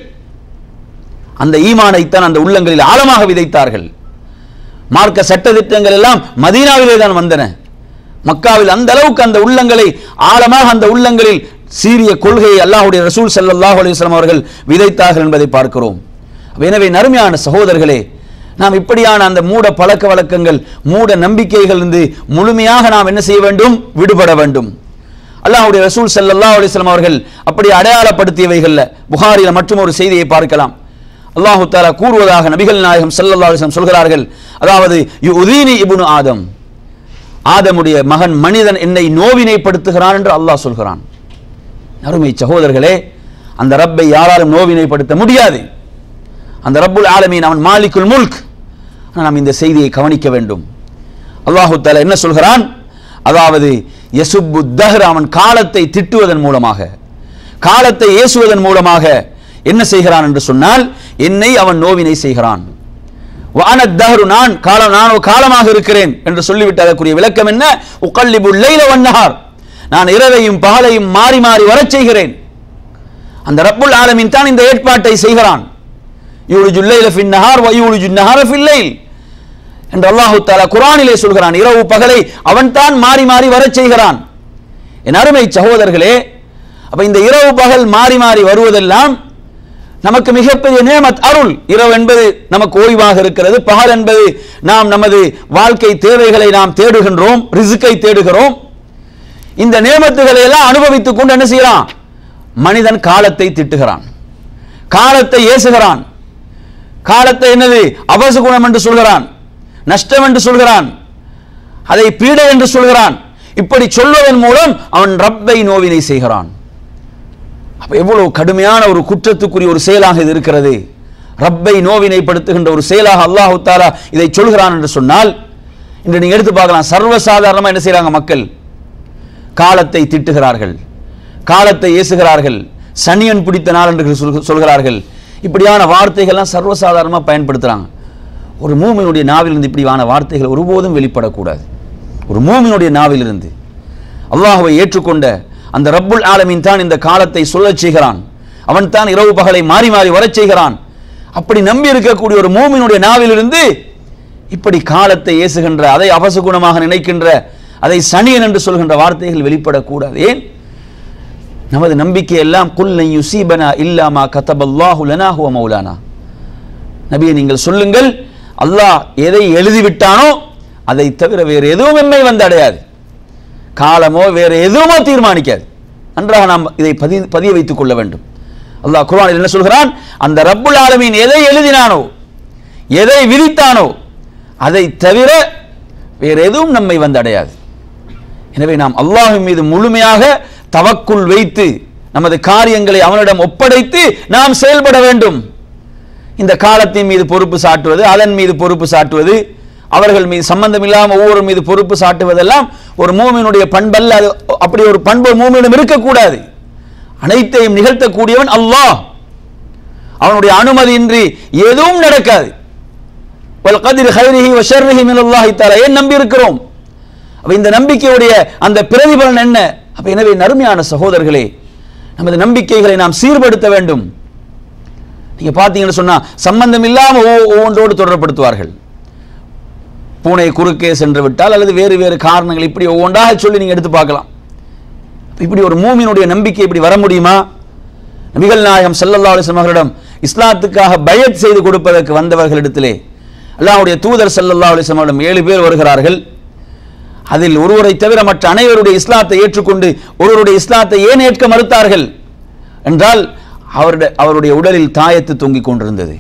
அந்த ஈமானைத்தான் அந்த உள்ளங்களில் ஆழமாக விதைத்தார்கள் மார்க்க சட்ட திட்டங்கள் எல்லாம் மதீனாவிலே தான் வந்தன மக்காவில் அந்த அளவுக்கு அந்த உள்ளங்களை ஆழமாக அந்த உள்ளங்களில் சீரிய கொள்கையை அல்லாஹ்வுடைய ரசூல் ஸல்லல்லாஹு அலைஹி வஸல்லம் அவர்கள் விதைத்தார்கள் என்பதை பார்க்கிறோம் அப்ப எனவே நறுமையான சகோதரர்களே நாம் இப்படியான அந்த மூட பழக்க வழக்கங்கள் மூட நம்பிக்கைகள் இருந்து முழுமையாக நாம் என்ன செய்ய வேண்டும் விடுபட வேண்டும் அல்லாஹ்வுடைய ரசூல் ஸல்லல்லாஹு அலைஹி வஸல்லம் அவர்கள் அப்படி அடையாளப்படுத்தியவைகள்ல புகாரில மற்றும் ஒரு செய்தியை பார்க்கலாம் அல்லாஹு தஆலா கூறுவதாக நபிகள் நாயகம் ஸல்லல்லாஹு அலைஹி வஸல்லம் சொல்கிறார்கள் அதாவது யுதீனி இப்னு ஆதம் ஆதமுடைய மகன் மனிதன் என்னை நோவினைப்படுத்துகிறான் என்று அல்லாஹ் சொல்கிறான் அருமை சகோதரர்களே அந்த ரப்பை யாராலும் நோவினைப்படுத்த முடியாது அந்த ரப்புல் ஆலமீன் அவன் மாலிக்குல் முல்க் ஆனால் நாம் இந்த செய்தியை கவனிக்க வேண்டும் அல்லாஹு தஆலா என்ன சொல்கிறான் அதாவது யசுப்பு தஹ்ர் அவன் காலத்தை திட்டுவதன் மூலமாக காலத்தை ஏசுவதன் மூலமாக என்ன செய்கிறான் என்று சொன்னால் என்னை அவன் நோவினை செய்கிறான் வான தஹ்ரு நான் காலம் நான் ஒரு காலமாக இருக்கிறேன் என்று சொல்லிவிட்டு அதற்குரிய விளக்கம் என்ன உக்கல்லிபு லைல வன்னஹார் நான் இரவையும் பகலையும் மாறி மாறி வரச் செய்கிறேன் அந்த ரப்புல் ஆலமீன் தான் இந்த ஏற்பாட்டை செய்கிறான் யூலிஜு லைல ஃபின் நஹார் வ யூலிஜு நஹார ஃபில் லைல் என்று அல்லாஹு தஆலா குர்ஆனிலே சொல்கிறான் இரவு பகலை அவன் தான் மாறி மாறி வரச் செய்கிறான் என் அருமை சகோதரர்களே அப்ப இந்த இரவு பகல் மாறி மாறி வருவதெல்லாம் நமக்கு மிகப்பெரிய நேமத் அருள் இரவு என்பது நமக்கு ஓய்வாக இருக்கிறது பகல் என்பது நாம் நமது வாழ்க்கை தேவைகளை நாம் தேடுகின்றோம் ரிசுக்கை தேடுகிறோம் இந்த நேமத்துகளை எல்லாம் அனுபவித்துக் கொண்டு என்ன செய்யலாம் மனிதன் காலத்தை திட்டுகிறான் காலத்தை ஏசுகிறான் காலத்தை என்னது அபசகுணம் என்று சொல்கிறான் நஷ்டம் என்று சொல்கிறான் அதை பீடை என்று சொல்கிறான் இப்படி சொல்வதன் மூலம் அவன் ரப்பை நோவினை செய்கிறான் அப்ப எவ்வளவு கடுமையான ஒரு குற்றத்துக்குரிய ஒரு செயலாக இது இருக்கிறது ரப்பை நோவினைப்படுத்துகின்ற ஒரு செயலாக அல்லாஹு தாலா இதை சொல்கிறான் என்று சொன்னால் இன்று நீங்க எடுத்து பார்க்கலாம் சர்வசாதாரணமா என்ன செய்றாங்க மக்கள் காலத்தை திட்டுகிறார்கள் காலத்தை ஏசுகிறார்கள் சனியன் பிடித்த நாள் என்று சொல்- சொல்கிறார்கள் இப்படியான வார்த்தைகள்லாம் சர்வசாதாரணமாக பயன்படுத்துறாங்க ஒரு மூமினுடைய நாவிலிருந்து இப்படியான வார்த்தைகள் ஒருபோதும் வெளிப்படக்கூடாது ஒரு மூமினுடைய நாவிலிருந்து அல்லாஹ்வை ஏற்றுக்கொண்ட அந்த ரப்புல் ஆலமீன் தான் இந்த காலத்தை சொல்லச் செய்கிறான் அவன் தான் இரவு பகலை மாறி மாறி வரச் செய்கிறான் அப்படி நம்பி இருக்கக்கூடிய ஒரு மூமினுடைய நாவிலிருந்து இப்படி காலத்தை ஏசுகின்ற அதை அபசகுணமாக நினைக்கின்ற அதை சனியன் என்று சொல்கின்ற வார்த்தைகள் வெளிப்படக்கூடாது ஏன் நமது நம்பிக்கை எல்லாம் குல்லை யுசீபனா இல்லாமா கதபல்லாஹு லனா ஹுவ மௌலானா நபியை நீங்கள் சொல்லுங்கள் அல்லாஹ் எதை எழுதிவிட்டானோ அதை தவிர வேறு எதுவும் எம்மை வந்து அடையாது காலமோ வேறு எதுவுமோ தீர்மானிக்காது நன்றாக நாம் இதை பதி பதிய வைத்துக் கொள்ள வேண்டும் அல்லாஹ் குர்ஆனில் என்ன சொல்கிறான் அந்த ரப்புல் ஆலமீன் எதை எழுதினானோ எதை விதித்தானோ அதை தவிர வேறு எதுவும் நம்மை வந்து அடையாது எனவே நாம் அல்லாஹ்வின் மீது முழுமையாக தவக்குள் வைத்து நமது காரியங்களை அவனிடம் ஒப்படைத்து நாம் செயல்பட வேண்டும் இந்த காலத்தின் மீது பொறுப்பு சாட்டுவது அதன் மீது பொறுப்பு சாட்டுவது அவர்கள் மீது சம்பந்தம் இல்லாமல் ஒவ்வொரு மீது பொறுப்பு சாட்டுவதெல்லாம் ஒரு மூமினுடைய பண்பல்ல அது அப்படி ஒரு பண்பு மூமியிடம் இருக்கக்கூடாது அனைத்தையும் நிகழ்த்தக்கூடியவன் அல்லாஹ் அவனுடைய அனுமதியின்றி எதுவும் நடக்காது வல் கதிர் ஹைரிஹி வ ஷர்ரிஹி மினல்லாஹி தஆலா ஏன் நம்பி இருக்கிறோம் அப்ப இந்த நம்பிக்கையுடைய அந்த பிரதிபலன் என்ன அப்ப எனவே நறுமையான சகோதரர்களே நமது நம்பிக்கைகளை நாம் சீர்படுத்த வேண்டும் நீங்க பார்த்தீங்கன்னு சொன்னா சம்பந்தம் இல்லாம ஒவ்வொ- ஒவ்வொன்றோடு தொடர்படுத்துவார்கள் பூனை குறுக்கே சென்று விட்டால் அல்லது வேறு வேறு காரணங்கள் இப்படி ஒவ்வொன்றாக சொல்லி நீங்க எடுத்து பார்க்கலாம் இப்படி ஒரு மூமினுடைய நம்பிக்கை இப்படி வர முடியுமா நபிகள் நாயகம் ஸல்லல்லாஹு அலைஹி வஸல்லம் அவர்களிடம் இஸ்லாத்துக்காக பயத் செய்து கொடுப்பதற்கு வந்தவர்களிடத்திலே அல்லாஹ்வுடைய தூதர் ஸல்லல்லாஹு அலைஹி வஸல்லம் அவரிடம் ஏழு பேர் வருகிறார்கள் அதில் ஒருவரை தவிர மற்ற அனைவருடைய இஸ்லாத்தை ஏற்றுக்கொண்டு ஒருவருடைய இஸ்லாத்தை ஏன் ஏற்க மறுத்தார்கள் என்றால் அவருடைய அவருடைய உடலில் தாயத்து தொங்கிக் கொண்டிருந்தது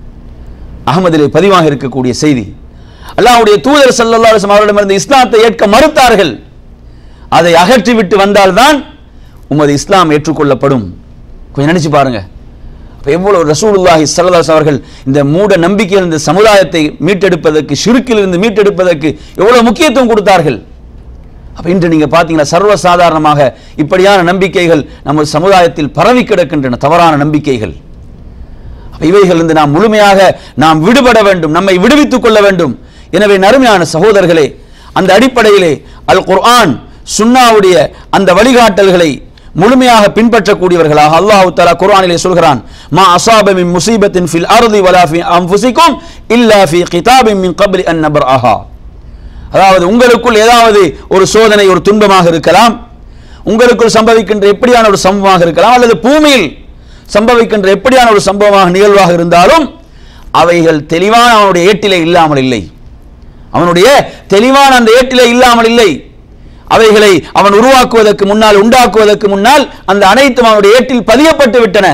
அகமதிலே பதிவாக இருக்கக்கூடிய செய்தி அல்லாஹ்வுடைய தூதர் ஸல்லல்லாஹு அலைஹி வஸல்லம் அவரிடமிருந்து இஸ்லாத்தை ஏற்க மறுத்தார்கள் அதை அகற்றிவிட்டு வந்தால்தான் உமது இஸ்லாம் ஏற்றுக்கொள்ளப்படும் கொஞ்சம் நினைச்சு பாருங்க அப்ப எவ்வளவு ரசூலுல்லாஹி ஸல்லல்லாஹு அலைஹி அவர்கள் இந்த மூட நம்பிக்கையில் இந்த சமுதாயத்தை மீட்டெடுப்பதற்கு ஷிருக்கிலிருந்து மீட்டெடுப்பதற்கு எவ்வளவு முக்கியத்துவம் கொடுத்தார்கள் அப்ப இன்று நீங்க பார்த்தீங்கன்னா சர்வசாதாரணமாக இப்படியான நம்பிக்கைகள் நமது சமுதாயத்தில் பரவி கிடக்கின்றன தவறான நம்பிக்கைகள் அப்ப இவைகளிலிருந்து நாம் முழுமையாக நாம் விடுபட வேண்டும் நம்மை விடுவித்துக் கொள்ள வேண்டும் எனவே நறுமையான சகோதரர்களே அந்த அடிப்படையிலே அல் குர்ஆன் சுன்னாவுடைய அந்த வழிகாட்டல்களை முழுமையாக பின்பற்றக்கூடியவர்களாக அல்லாஹ் தஆலா குர்ஆனிலே சொல்கிறான் மா அஸாப மின் முஸீபத்தின் ஃபில் அர்தி வலா ஃபி அன்ஃபுசிக்கும் இல்லா ஃபி கிதாபின் மின் கப்லி அன் நப்ரஹா அதாவது உங்களுக்குள் ஏதாவது ஒரு சோதனை ஒரு துன்பமாக இருக்கலாம் உங்களுக்குள் சம்பவிக்கின்ற எப்படியான ஒரு சம்பவமாக இருக்கலாம் அல்லது பூமியில் சம்பவிக்கின்ற எப்படியான ஒரு சம்பவமாக நிகழ்வாக இருந்தாலும் அவைகள் தெளிவான அவனுடைய ஏட்டிலே இல்லாமல் இல்லை அவனுடைய தெளிவான அந்த ஏட்டிலே இல்லாமல் இல்லை அவைகளை அவன் உருவாக்குவதற்கு முன்னால் உண்டாக்குவதற்கு முன்னால் அந்த அனைத்தும் அவனுடைய ஏட்டில் பதியப்பட்டு விட்டன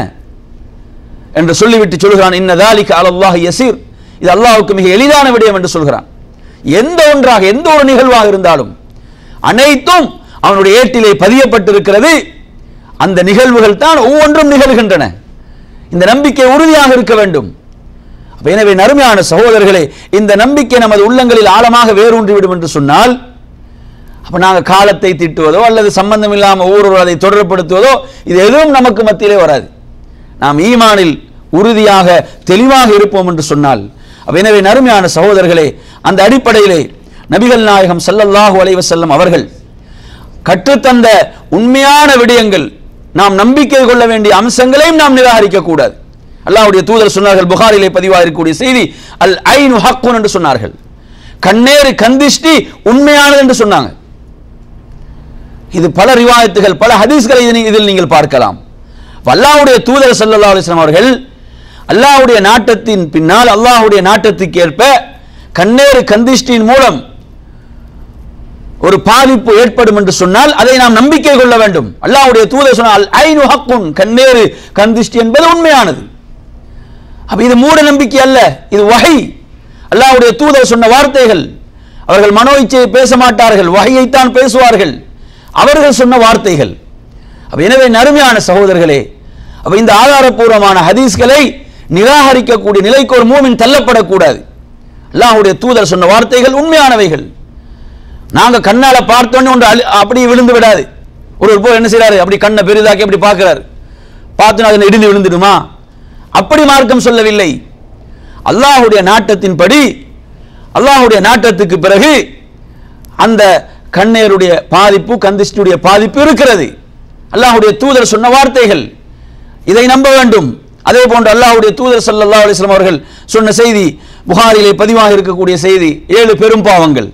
என்று சொல்லிவிட்டு சொல்கிறான் இன்னதாலிக்கு அலல்லாஹ் யசீர் இது அல்லாஹ்வுக்கு மிக எளிதான விடயம் என்று சொல்கிறான் எந்த ஒன்றாக எந்த ஒரு நிகழ்வாக இருந்தாலும் அனைத்தும் அவனுடைய ஏட்டிலே பதியப்பட்டிருக்கிறது அந்த நிகழ்வுகள் தான் ஒவ்வொன்றும் நிகழ்கின்றன இந்த நம்பிக்கை உறுதியாக இருக்க வேண்டும் அப்ப எனவே நறுமையான சகோதரர்களே இந்த நம்பிக்கை நமது உள்ளங்களில் ஆழமாக வேரூன்றி விடும் என்று சொன்னால் அப்ப நாங்க காலத்தை திட்டுவதோ அல்லது சம்பந்தம் இல்லாமல் ஒவ்வொருவர் அதை தொடர்படுத்துவதோ இது எதுவும் நமக்கு மத்தியிலே வராது நாம் ஈமானில் உறுதியாக தெளிவாக இருப்போம் என்று சொன்னால் அப்ப எனவே நறுமையான சகோதரர்களே அந்த அடிப்படையிலே நபிகள் நாயகம் ஸல்லல்லாஹு அலைஹி வஸல்லம் அவர்கள் கற்றுத்தந்த உண்மையான விடயங்கள் நாம் நம்பிக்கை கொள்ள வேண்டிய அம்சங்களையும் நாம் நிராகரிக்க கூடாது அல்லாஹ்வுடைய தூதர் சொன்னார்கள் புகாரிலே பதிவாக இருக்கக்கூடிய செய்தி அல் ஐனு ஹக்குன் என்று சொன்னார்கள் கண்ணேறு கந்திஷ்டி உண்மையானது என்று சொன்னாங்க இது பல ரிவாயத்துகள் பல ஹதீஸ்களை இதில் இதில் நீங்கள் பார்க்கலாம் அல்லாஹ்வுடைய தூதர் ஸல்லல்லாஹு அலைஹி வஸல்லம் அவர்கள் அல்லாஹ்வுடைய நாட்டத்தின் பின்னால் அல்லாஹ்வுடைய நாட்டத்துக்கு ஏற்ப கண்ணேறு கந்திஷ்டியின் மூலம் ஒரு பாதிப்பு ஏற்படும் என்று சொன்னால் அதை நாம் நம்பிக்கை கொள்ள வேண்டும் அல்லாஹ்வுடைய தூதர் சொன்னால் ஐனு ஹக்குன் கண்ணேறு கந்திஷ்டி என்பது உண்மையானது அப்ப இது மூட நம்பிக்கை அல்ல இது வகை அல்லாஹ்வுடைய தூதர் சொன்ன வார்த்தைகள் அவர்கள் மனோ இச்சையை பேச மாட்டார்கள் வகையைத்தான் பேசுவார்கள் அவர்கள் சொன்ன வார்த்தைகள் அப்ப எனவே நறுமையான சகோதரர்களே அப்ப இந்த ஆதாரப்பூர்வமான ஹதீஸ்களை நிராகரிக்கக்கூடிய நிலைக்கு ஒரு மூமின் தள்ளப்படக்கூடாது அல்லாஹ்வுடைய தூதர் சொன்ன வார்த்தைகள் உண்மையானவைகள் நாங்க கண்ணால பார்த்தோன்னே ஒன்று அழி- அப்படியே விழுந்து விடாது ஒரு போய் என்ன செய்றாரு அப்படி கண்ணை பெரிதாக்கி அப்படி பார்க்கிறாரு பார்த்தோன்னா அதில் இடிந்து விழுந்துடுமா அப்படி மார்க்கம் சொல்லவில்லை அல்லாஹ்வுடைய நாட்டத்தின்படி அல்லாஹ்வுடைய நாட்டத்துக்கு பிறகு அந்த கண்ணேருடைய பாதிப்பு கந்திஷ்டியுடைய பாதிப்பு இருக்கிறது அல்லாஹ்வுடைய தூதர் சொன்ன வார்த்தைகள் இதை நம்ப வேண்டும் அதே போன்று அல்லாஹ்வுடைய தூதர் ஸல்லல்லாஹு அலைஹி வஸல்லம் அவர்கள் சொன்ன செய்தி புகாரிலே பதிவாக இருக்கக்கூடிய செய்தி ஏழு பெரும் பாவங்கள்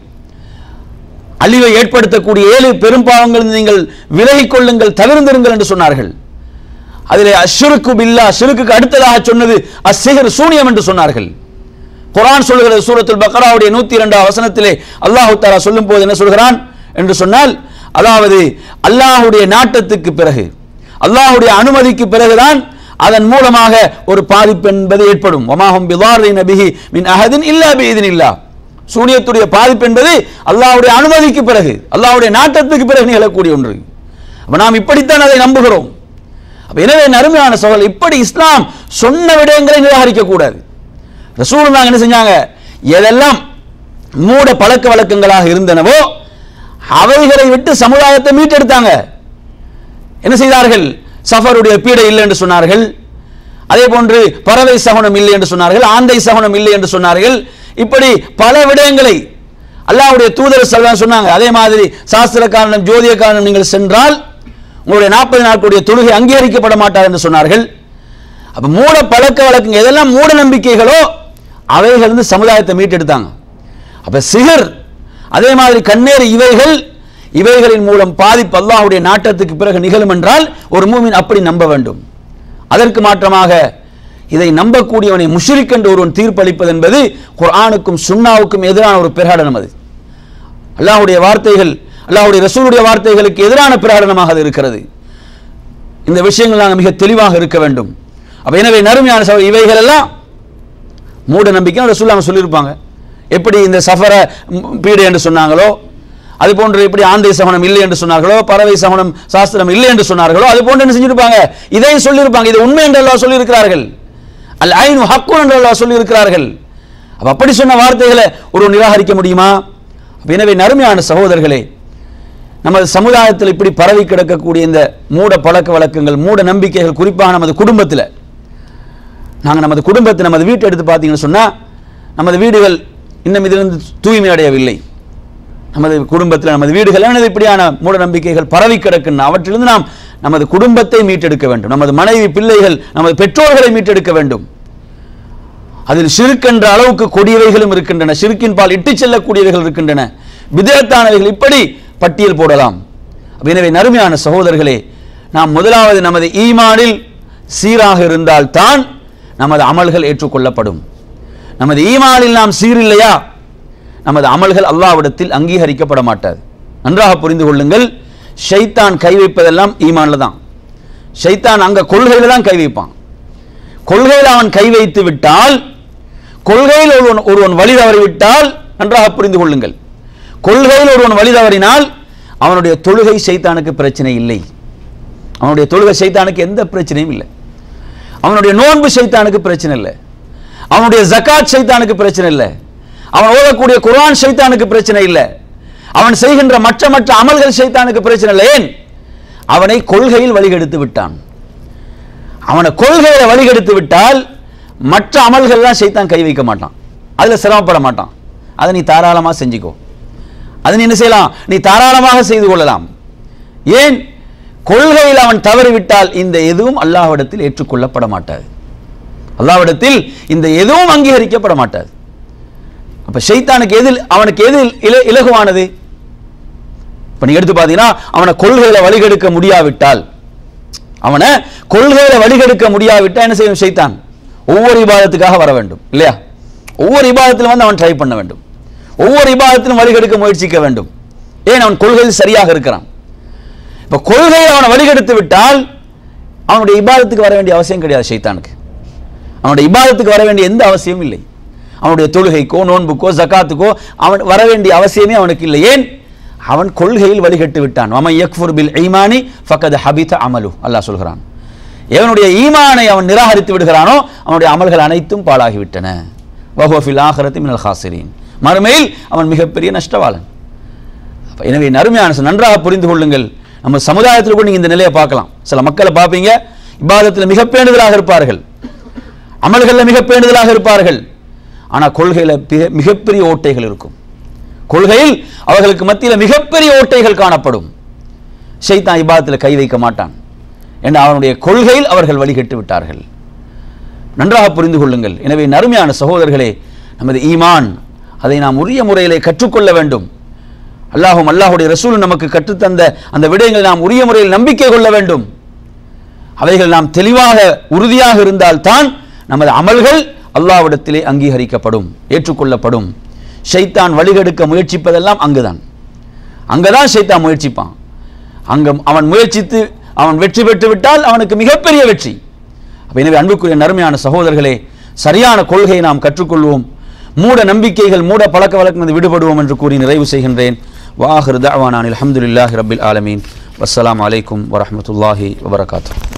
அழிவை ஏற்படுத்தக்கூடிய ஏழு பெரும் பாவங்கள் நீங்கள் விலகிக் கொள்ளுங்கள் தவிர்ந்திருங்கள் என்று சொன்னார்கள் அதிலே அஷ்ருக்கு பில்லா ஷிருக்குக்கு அடுத்ததாக சொன்னது அஸ்ஸிஹர் சூனியம் என்று சொன்னார்கள் குர்ஆன் சொல்கிறது சூரத்துல் பக்ராவுடைய நூத்தி இரண்டாம் வசனத்திலே அல்லாஹு தஆலா சொல்லும் போது என்ன சொல்கிறான் என்று சொன்னால் அதாவது அல்லாஹ்வுடைய நாட்டத்துக்கு பிறகு அல்லாஹ்வுடைய அனுமதிக்கு பிறகுதான் அதன் மூலமாக ஒரு பாதிப்பு என்பது ஏற்படும் வமாஹும் பிதாரின் பிஹி மின் அஹதின் இல்லா பிஇذنில்லா சூனியத்துடைய பாதிப்பு என்பது அல்லாஹ்வுடைய அனுமதிக்கு பிறகு அல்லாஹ்வுடைய நாட்டத்துக்கு பிறகு நிகழக்கூடிய ஒன்று அப்ப நாம் இப்படித்தான் அதை நம்புகிறோம் அப்ப எனவே நறுமையான சகோதரர் இப்படி இஸ்லாம் சொன்ன விடயங்களை நிராகரிக்க கூடாது ரசூல் நாங்க என்ன செஞ்சாங்க எதெல்லாம் மூட பழக்க வழக்கங்களாக இருந்தனவோ அவைகளை விட்டு சமுதாயத்தை மீட்டெடுத்தாங்க என்ன செய்தார்கள் சஃபருடைய பீடை இல்லை என்று சொன்னார்கள் அதே போன்று பறவை சகுனம் இல்லை என்று சொன்னார்கள் ஆந்தை சகுனம் இல்லை என்று சொன்னார்கள் இப்படி பல விடயங்களை அல்லாஹ்வுடைய தூதர் ஸல்லல்லாஹு சொன்னாங்க அதே மாதிரி சாஸ்திரக்காரனும் ஜோதியக்காரனும் நீங்கள் சென்றால் உங்களுடைய நாற்பது நாட்களுடைய தொழுகை அங்கீகரிக்கப்பட மாட்டார் என்று சொன்னார்கள் அப்ப மூட பழக்க வழக்கங்கள் எதெல்லாம் மூட நம்பிக்கைகளோ அவைகள் இருந்து சமுதாயத்தை மீட்டெடுத்தாங்க அப்ப சிகர் அதே மாதிரி கண்ணேறு இவைகள் இவைகளின் மூலம் பாதிப்பு அல்லாஹ்வுடைய நாட்டத்துக்கு பிறகு நிகழும் என்றால் ஒரு மூமின் அப்படி நம்ப வேண்டும் அதற்கு மாற்றமாக இதை நம்பக்கூடியவனை முஷ்ரிக் என்று ஒருவன் தீர்ப்பளிப்பது என்பது குர்ஆனுக்கும் சுன்னாவுக்கும் எதிரான ஒரு பிரகடனம் அது அல்லாஹ்வுடைய வார்த்தைகள் அல்லாஹ்வுடைய ரசூலுடைய வார்த்தைகளுக்கு எதிரான பிரகடனமாக அது இருக்கிறது இந்த விஷயங்கள் நாங்கள் மிக தெளிவாக இருக்க வேண்டும் அப்ப எனவே நறுமையான சகோ இவைகள் எல்லாம் மூட நம்பிக்கை ரசூல்லாங்க சொல்லியிருப்பாங்க எப்படி இந்த சஃபர ம், பீடை என்று சொன்னாங்களோ அது போன்று எப்படி ஆந்தை சகனம் இல்லை என்று சொன்னார்களோ பறவை சகனம் சாஸ்திரம் இல்லை என்று சொன்னார்களோ அது போன்று என்ன செஞ்சிருப்பாங்க இதையும் சொல்லியிருப்பாங்க இது உண்மை என்று அல்லாஹ் சொல்லியிருக்கிறார்கள் அல் ஐனு ஹக்கு என்று அல்லாஹ் சொல்லியிருக்கிறார்கள் அப்ப அப்படி சொன்ன வார்த்தைகளை ஒரு நிராகரிக்க முடியுமா அப்ப எனவே நறுமையான சகோதரர்களே நமது சமுதாயத்தில் இப்படி பரவி கிடக்கக்கூடிய இந்த மூட பழக்க வழக்கங்கள் மூட நம்பிக்கைகள் குறிப்பாக நமது குடும்பத்தில் நாங்கள் நமது குடும்பத்தை நமது வீட்டை எடுத்து பார்த்தீங்கன்னு சொன்னால் நமது வீடுகள் இன்னும் இதிலிருந்து தூய்மை அடையவில்லை நமது குடும்பத்தில் நமது வீடுகள் எனது இப்படியான மூட நம்பிக்கைகள் பரவி கிடக்கின்றன அவற்றிலிருந்து நாம் நமது குடும்பத்தை மீட்டெடுக்க வேண்டும் நமது மனைவி பிள்ளைகள் நமது பெற்றோர்களை மீட்டெடுக்க வேண்டும் அதில் ஷிருக் அளவுக்கு கொடியவைகளும் இருக்கின்றன ஷிருக்கின் பால் இட்டுச் செல்லக்கூடியவைகள் இருக்கின்றன விதத்தானவைகள் இப்படி பட்டியல் போடலாம் அப்ப எனவே நறுமையான சகோதரர்களே நாம் முதலாவது நமது ஈமானில் சீராக இருந்தால்தான் நமது அமல்கள் ஏற்றுக்கொள்ளப்படும் நமது ஈமானில் நாம் சீரில்லையா நமது அமல்கள் அல்லாஹ்விடத்தில் அங்கீகரிக்கப்பட மாட்டாது நன்றாக புரிந்து கொள்ளுங்கள் ஷைத்தான் கை வைப்பதெல்லாம் ஈமான்ல தான் ஷைத்தான் அங்க கொள்கையில தான் கை வைப்பான் கொள்கையில் அவன் கை வைத்து விட்டால் கொள்கையில் ஒருவன் ஒருவன் வழி தவறிவிட்டால் நன்றாக புரிந்து கொள்ளுங்கள் கொள்கையில் ஒருவன் வழி தவறினால் அவனுடைய தொழுகை சைத்தானுக்கு பிரச்சனை இல்லை அவனுடைய தொழுகை சைத்தானுக்கு எந்த பிரச்சனையும் இல்லை அவனுடைய நோன்பு சைத்தானுக்கு பிரச்சனை இல்லை அவனுடைய ஜகாத் சைத்தானுக்கு பிரச்சனை இல்லை அவன் ஓதக்கூடிய குர்ஆன் சைத்தானுக்கு பிரச்சனை இல்லை அவன் செய்கின்ற மற்ற மற்ற அமல்கள் சைத்தானுக்கு பிரச்சனை இல்லை ஏன் அவனை கொள்கையில் வழிகெடுத்து விட்டான் அவனை கொள்கையில வழிகெடுத்து விட்டால் மற்ற அமல்கள்லாம் சைத்தான் கை வைக்க மாட்டான் அதுல சிரமப்பட மாட்டான் அதை நீ தாராளமாக செஞ்சுக்கோ அதை நீ என்ன செய்யலாம் நீ தாராளமாக செய்து கொள்ளலாம் ஏன் கொள்கையில் அவன் தவறிவிட்டால் இந்த எதுவும் அல்லாஹ்விடத்தில் ஏற்றுக்கொள்ளப்பட மாட்டாது அல்லாஹ்விடத்தில் இந்த எதுவும் அங்கீகரிக்கப்பட மாட்டாது அப்ப ஷைத்தானுக்கு எதில் அவனுக்கு எதில் இல- இலகுவானது இப்ப நீங்க எடுத்து பார்த்தீங்கன்னா அவனை கொள்கையில வழிகெடுக்க முடியாவிட்டால் அவனை கொள்கையில வழிகெடுக்க முடியாவிட்டால் என்ன செய்யும் ஷைத்தான் ஒவ்வொரு இபாதத்துக்காக வர வேண்டும் இல்லையா ஒவ்வொரு இபாதத்திலும் வந்து அவன் ட்ரை பண்ண வேண்டும் ஒவ்வொரு இபாதத்திலும் வழிகெடுக்க முயற்சிக்க வேண்டும் ஏன் அவன் கொள்கையில் சரியாக இருக்கிறான் இப்போ கொள்கையை அவனை வழிகெடுத்து விட்டால் அவனுடைய இபாதத்துக்கு வர வேண்டிய அவசியம் கிடையாது ஷைத்தானுக்கு அவனுடைய இபாதத்துக்கு வர வேண்டிய எந்த அவசியமும் இல்லை அவனுடைய தொழுகைக்கோ நோன்புக்கோ ஜக்காத்துக்கோ அவன் வர வேண்டிய அவசியமே அவனுக்கு இல்லை ஏன் அவன் கொள்கையில் வழிகட்டு விட்டான் அவன் யக்ஃபுர் பில் ஈமானி ஃபக்கத் ஹபித அமலு அல்லாஹ் சொல்கிறான் எவனுடைய ஈமானை அவன் நிராகரித்து விடுகிறானோ அவனுடைய அமல்கள் அனைத்தும் பாழாகிவிட்டன வஹோஃபில் ஆஹரத்தி மினல் ஹாசிரீன் மறுமையில் அவன் மிகப்பெரிய நஷ்டவாளன் அப்ப எனவே நறுமையான சொல் நன்றாக புரிந்து கொள்ளுங்கள் நம்ம சமுதாயத்தில் கூட நீங்க இந்த நிலையை பார்க்கலாம் சில மக்களை பார்ப்பீங்க இபாதத்தில் மிக பேணுதலாக இருப்பார்கள் அமல்களில் மிக பேணுதலாக இருப்பார்கள் ஆனால் கொள்கையில் மிக- மிகப்பெரிய ஓட்டைகள் இருக்கும் கொள்கையில் அவர்களுக்கு மத்தியில் மிகப்பெரிய ஓட்டைகள் காணப்படும் ஷைத்தான் இபாதத்தில் கை வைக்க மாட்டான் என அவனுடைய கொள்கையில் அவர்கள் வழிகட்டு விட்டார்கள் நன்றாக புரிந்து கொள்ளுங்கள் எனவே நறுமையான சகோதரர்களே நமது ஈமான் அதை நாம் உரிய முறையிலே கற்றுக்கொள்ள வேண்டும் அல்லாஹும் அல்லாஹுடைய ரசூலும் நமக்கு கற்றுத்தந்த அந்த விடயங்களை நாம் உரிய முறையில் நம்பிக்கை கொள்ள வேண்டும் அவைகள் நாம் தெளிவாக உறுதியாக இருந்தால்தான் நமது அமல்கள் அல்லாஹ்விடத்திலே அங்கீகரிக்கப்படும் ஏற்றுக்கொள்ளப்படும் ஷைத்தான் வழிகெடுக்க முயற்சிப்பதெல்லாம் அங்குதான் அங்கதான் ஷைத்தான் முயற்சிப்பான் அங்க அவன் முயற்சித்து அவன் வெற்றி பெற்று விட்டால் அவனுக்கு மிகப்பெரிய வெற்றி அப்ப எனவே அன்புக்குரிய நறுமையான சகோதரர்களே சரியான கொள்கையை நாம் கற்றுக்கொள்வோம் மூட நம்பிக்கைகள் மூட பழக்க வழக்கம் விடுபடுவோம் என்று கூறி நிறைவு செய்கின்றேன் வாஹிர் தஅவானான் அல்ஹம்துலில்லாஹி ரப்பில் ஆலமீன் வஸ்ஸலாமு அலைக்கும் வரஹ்மத்துல்லாஹி வபரகாத்துஹு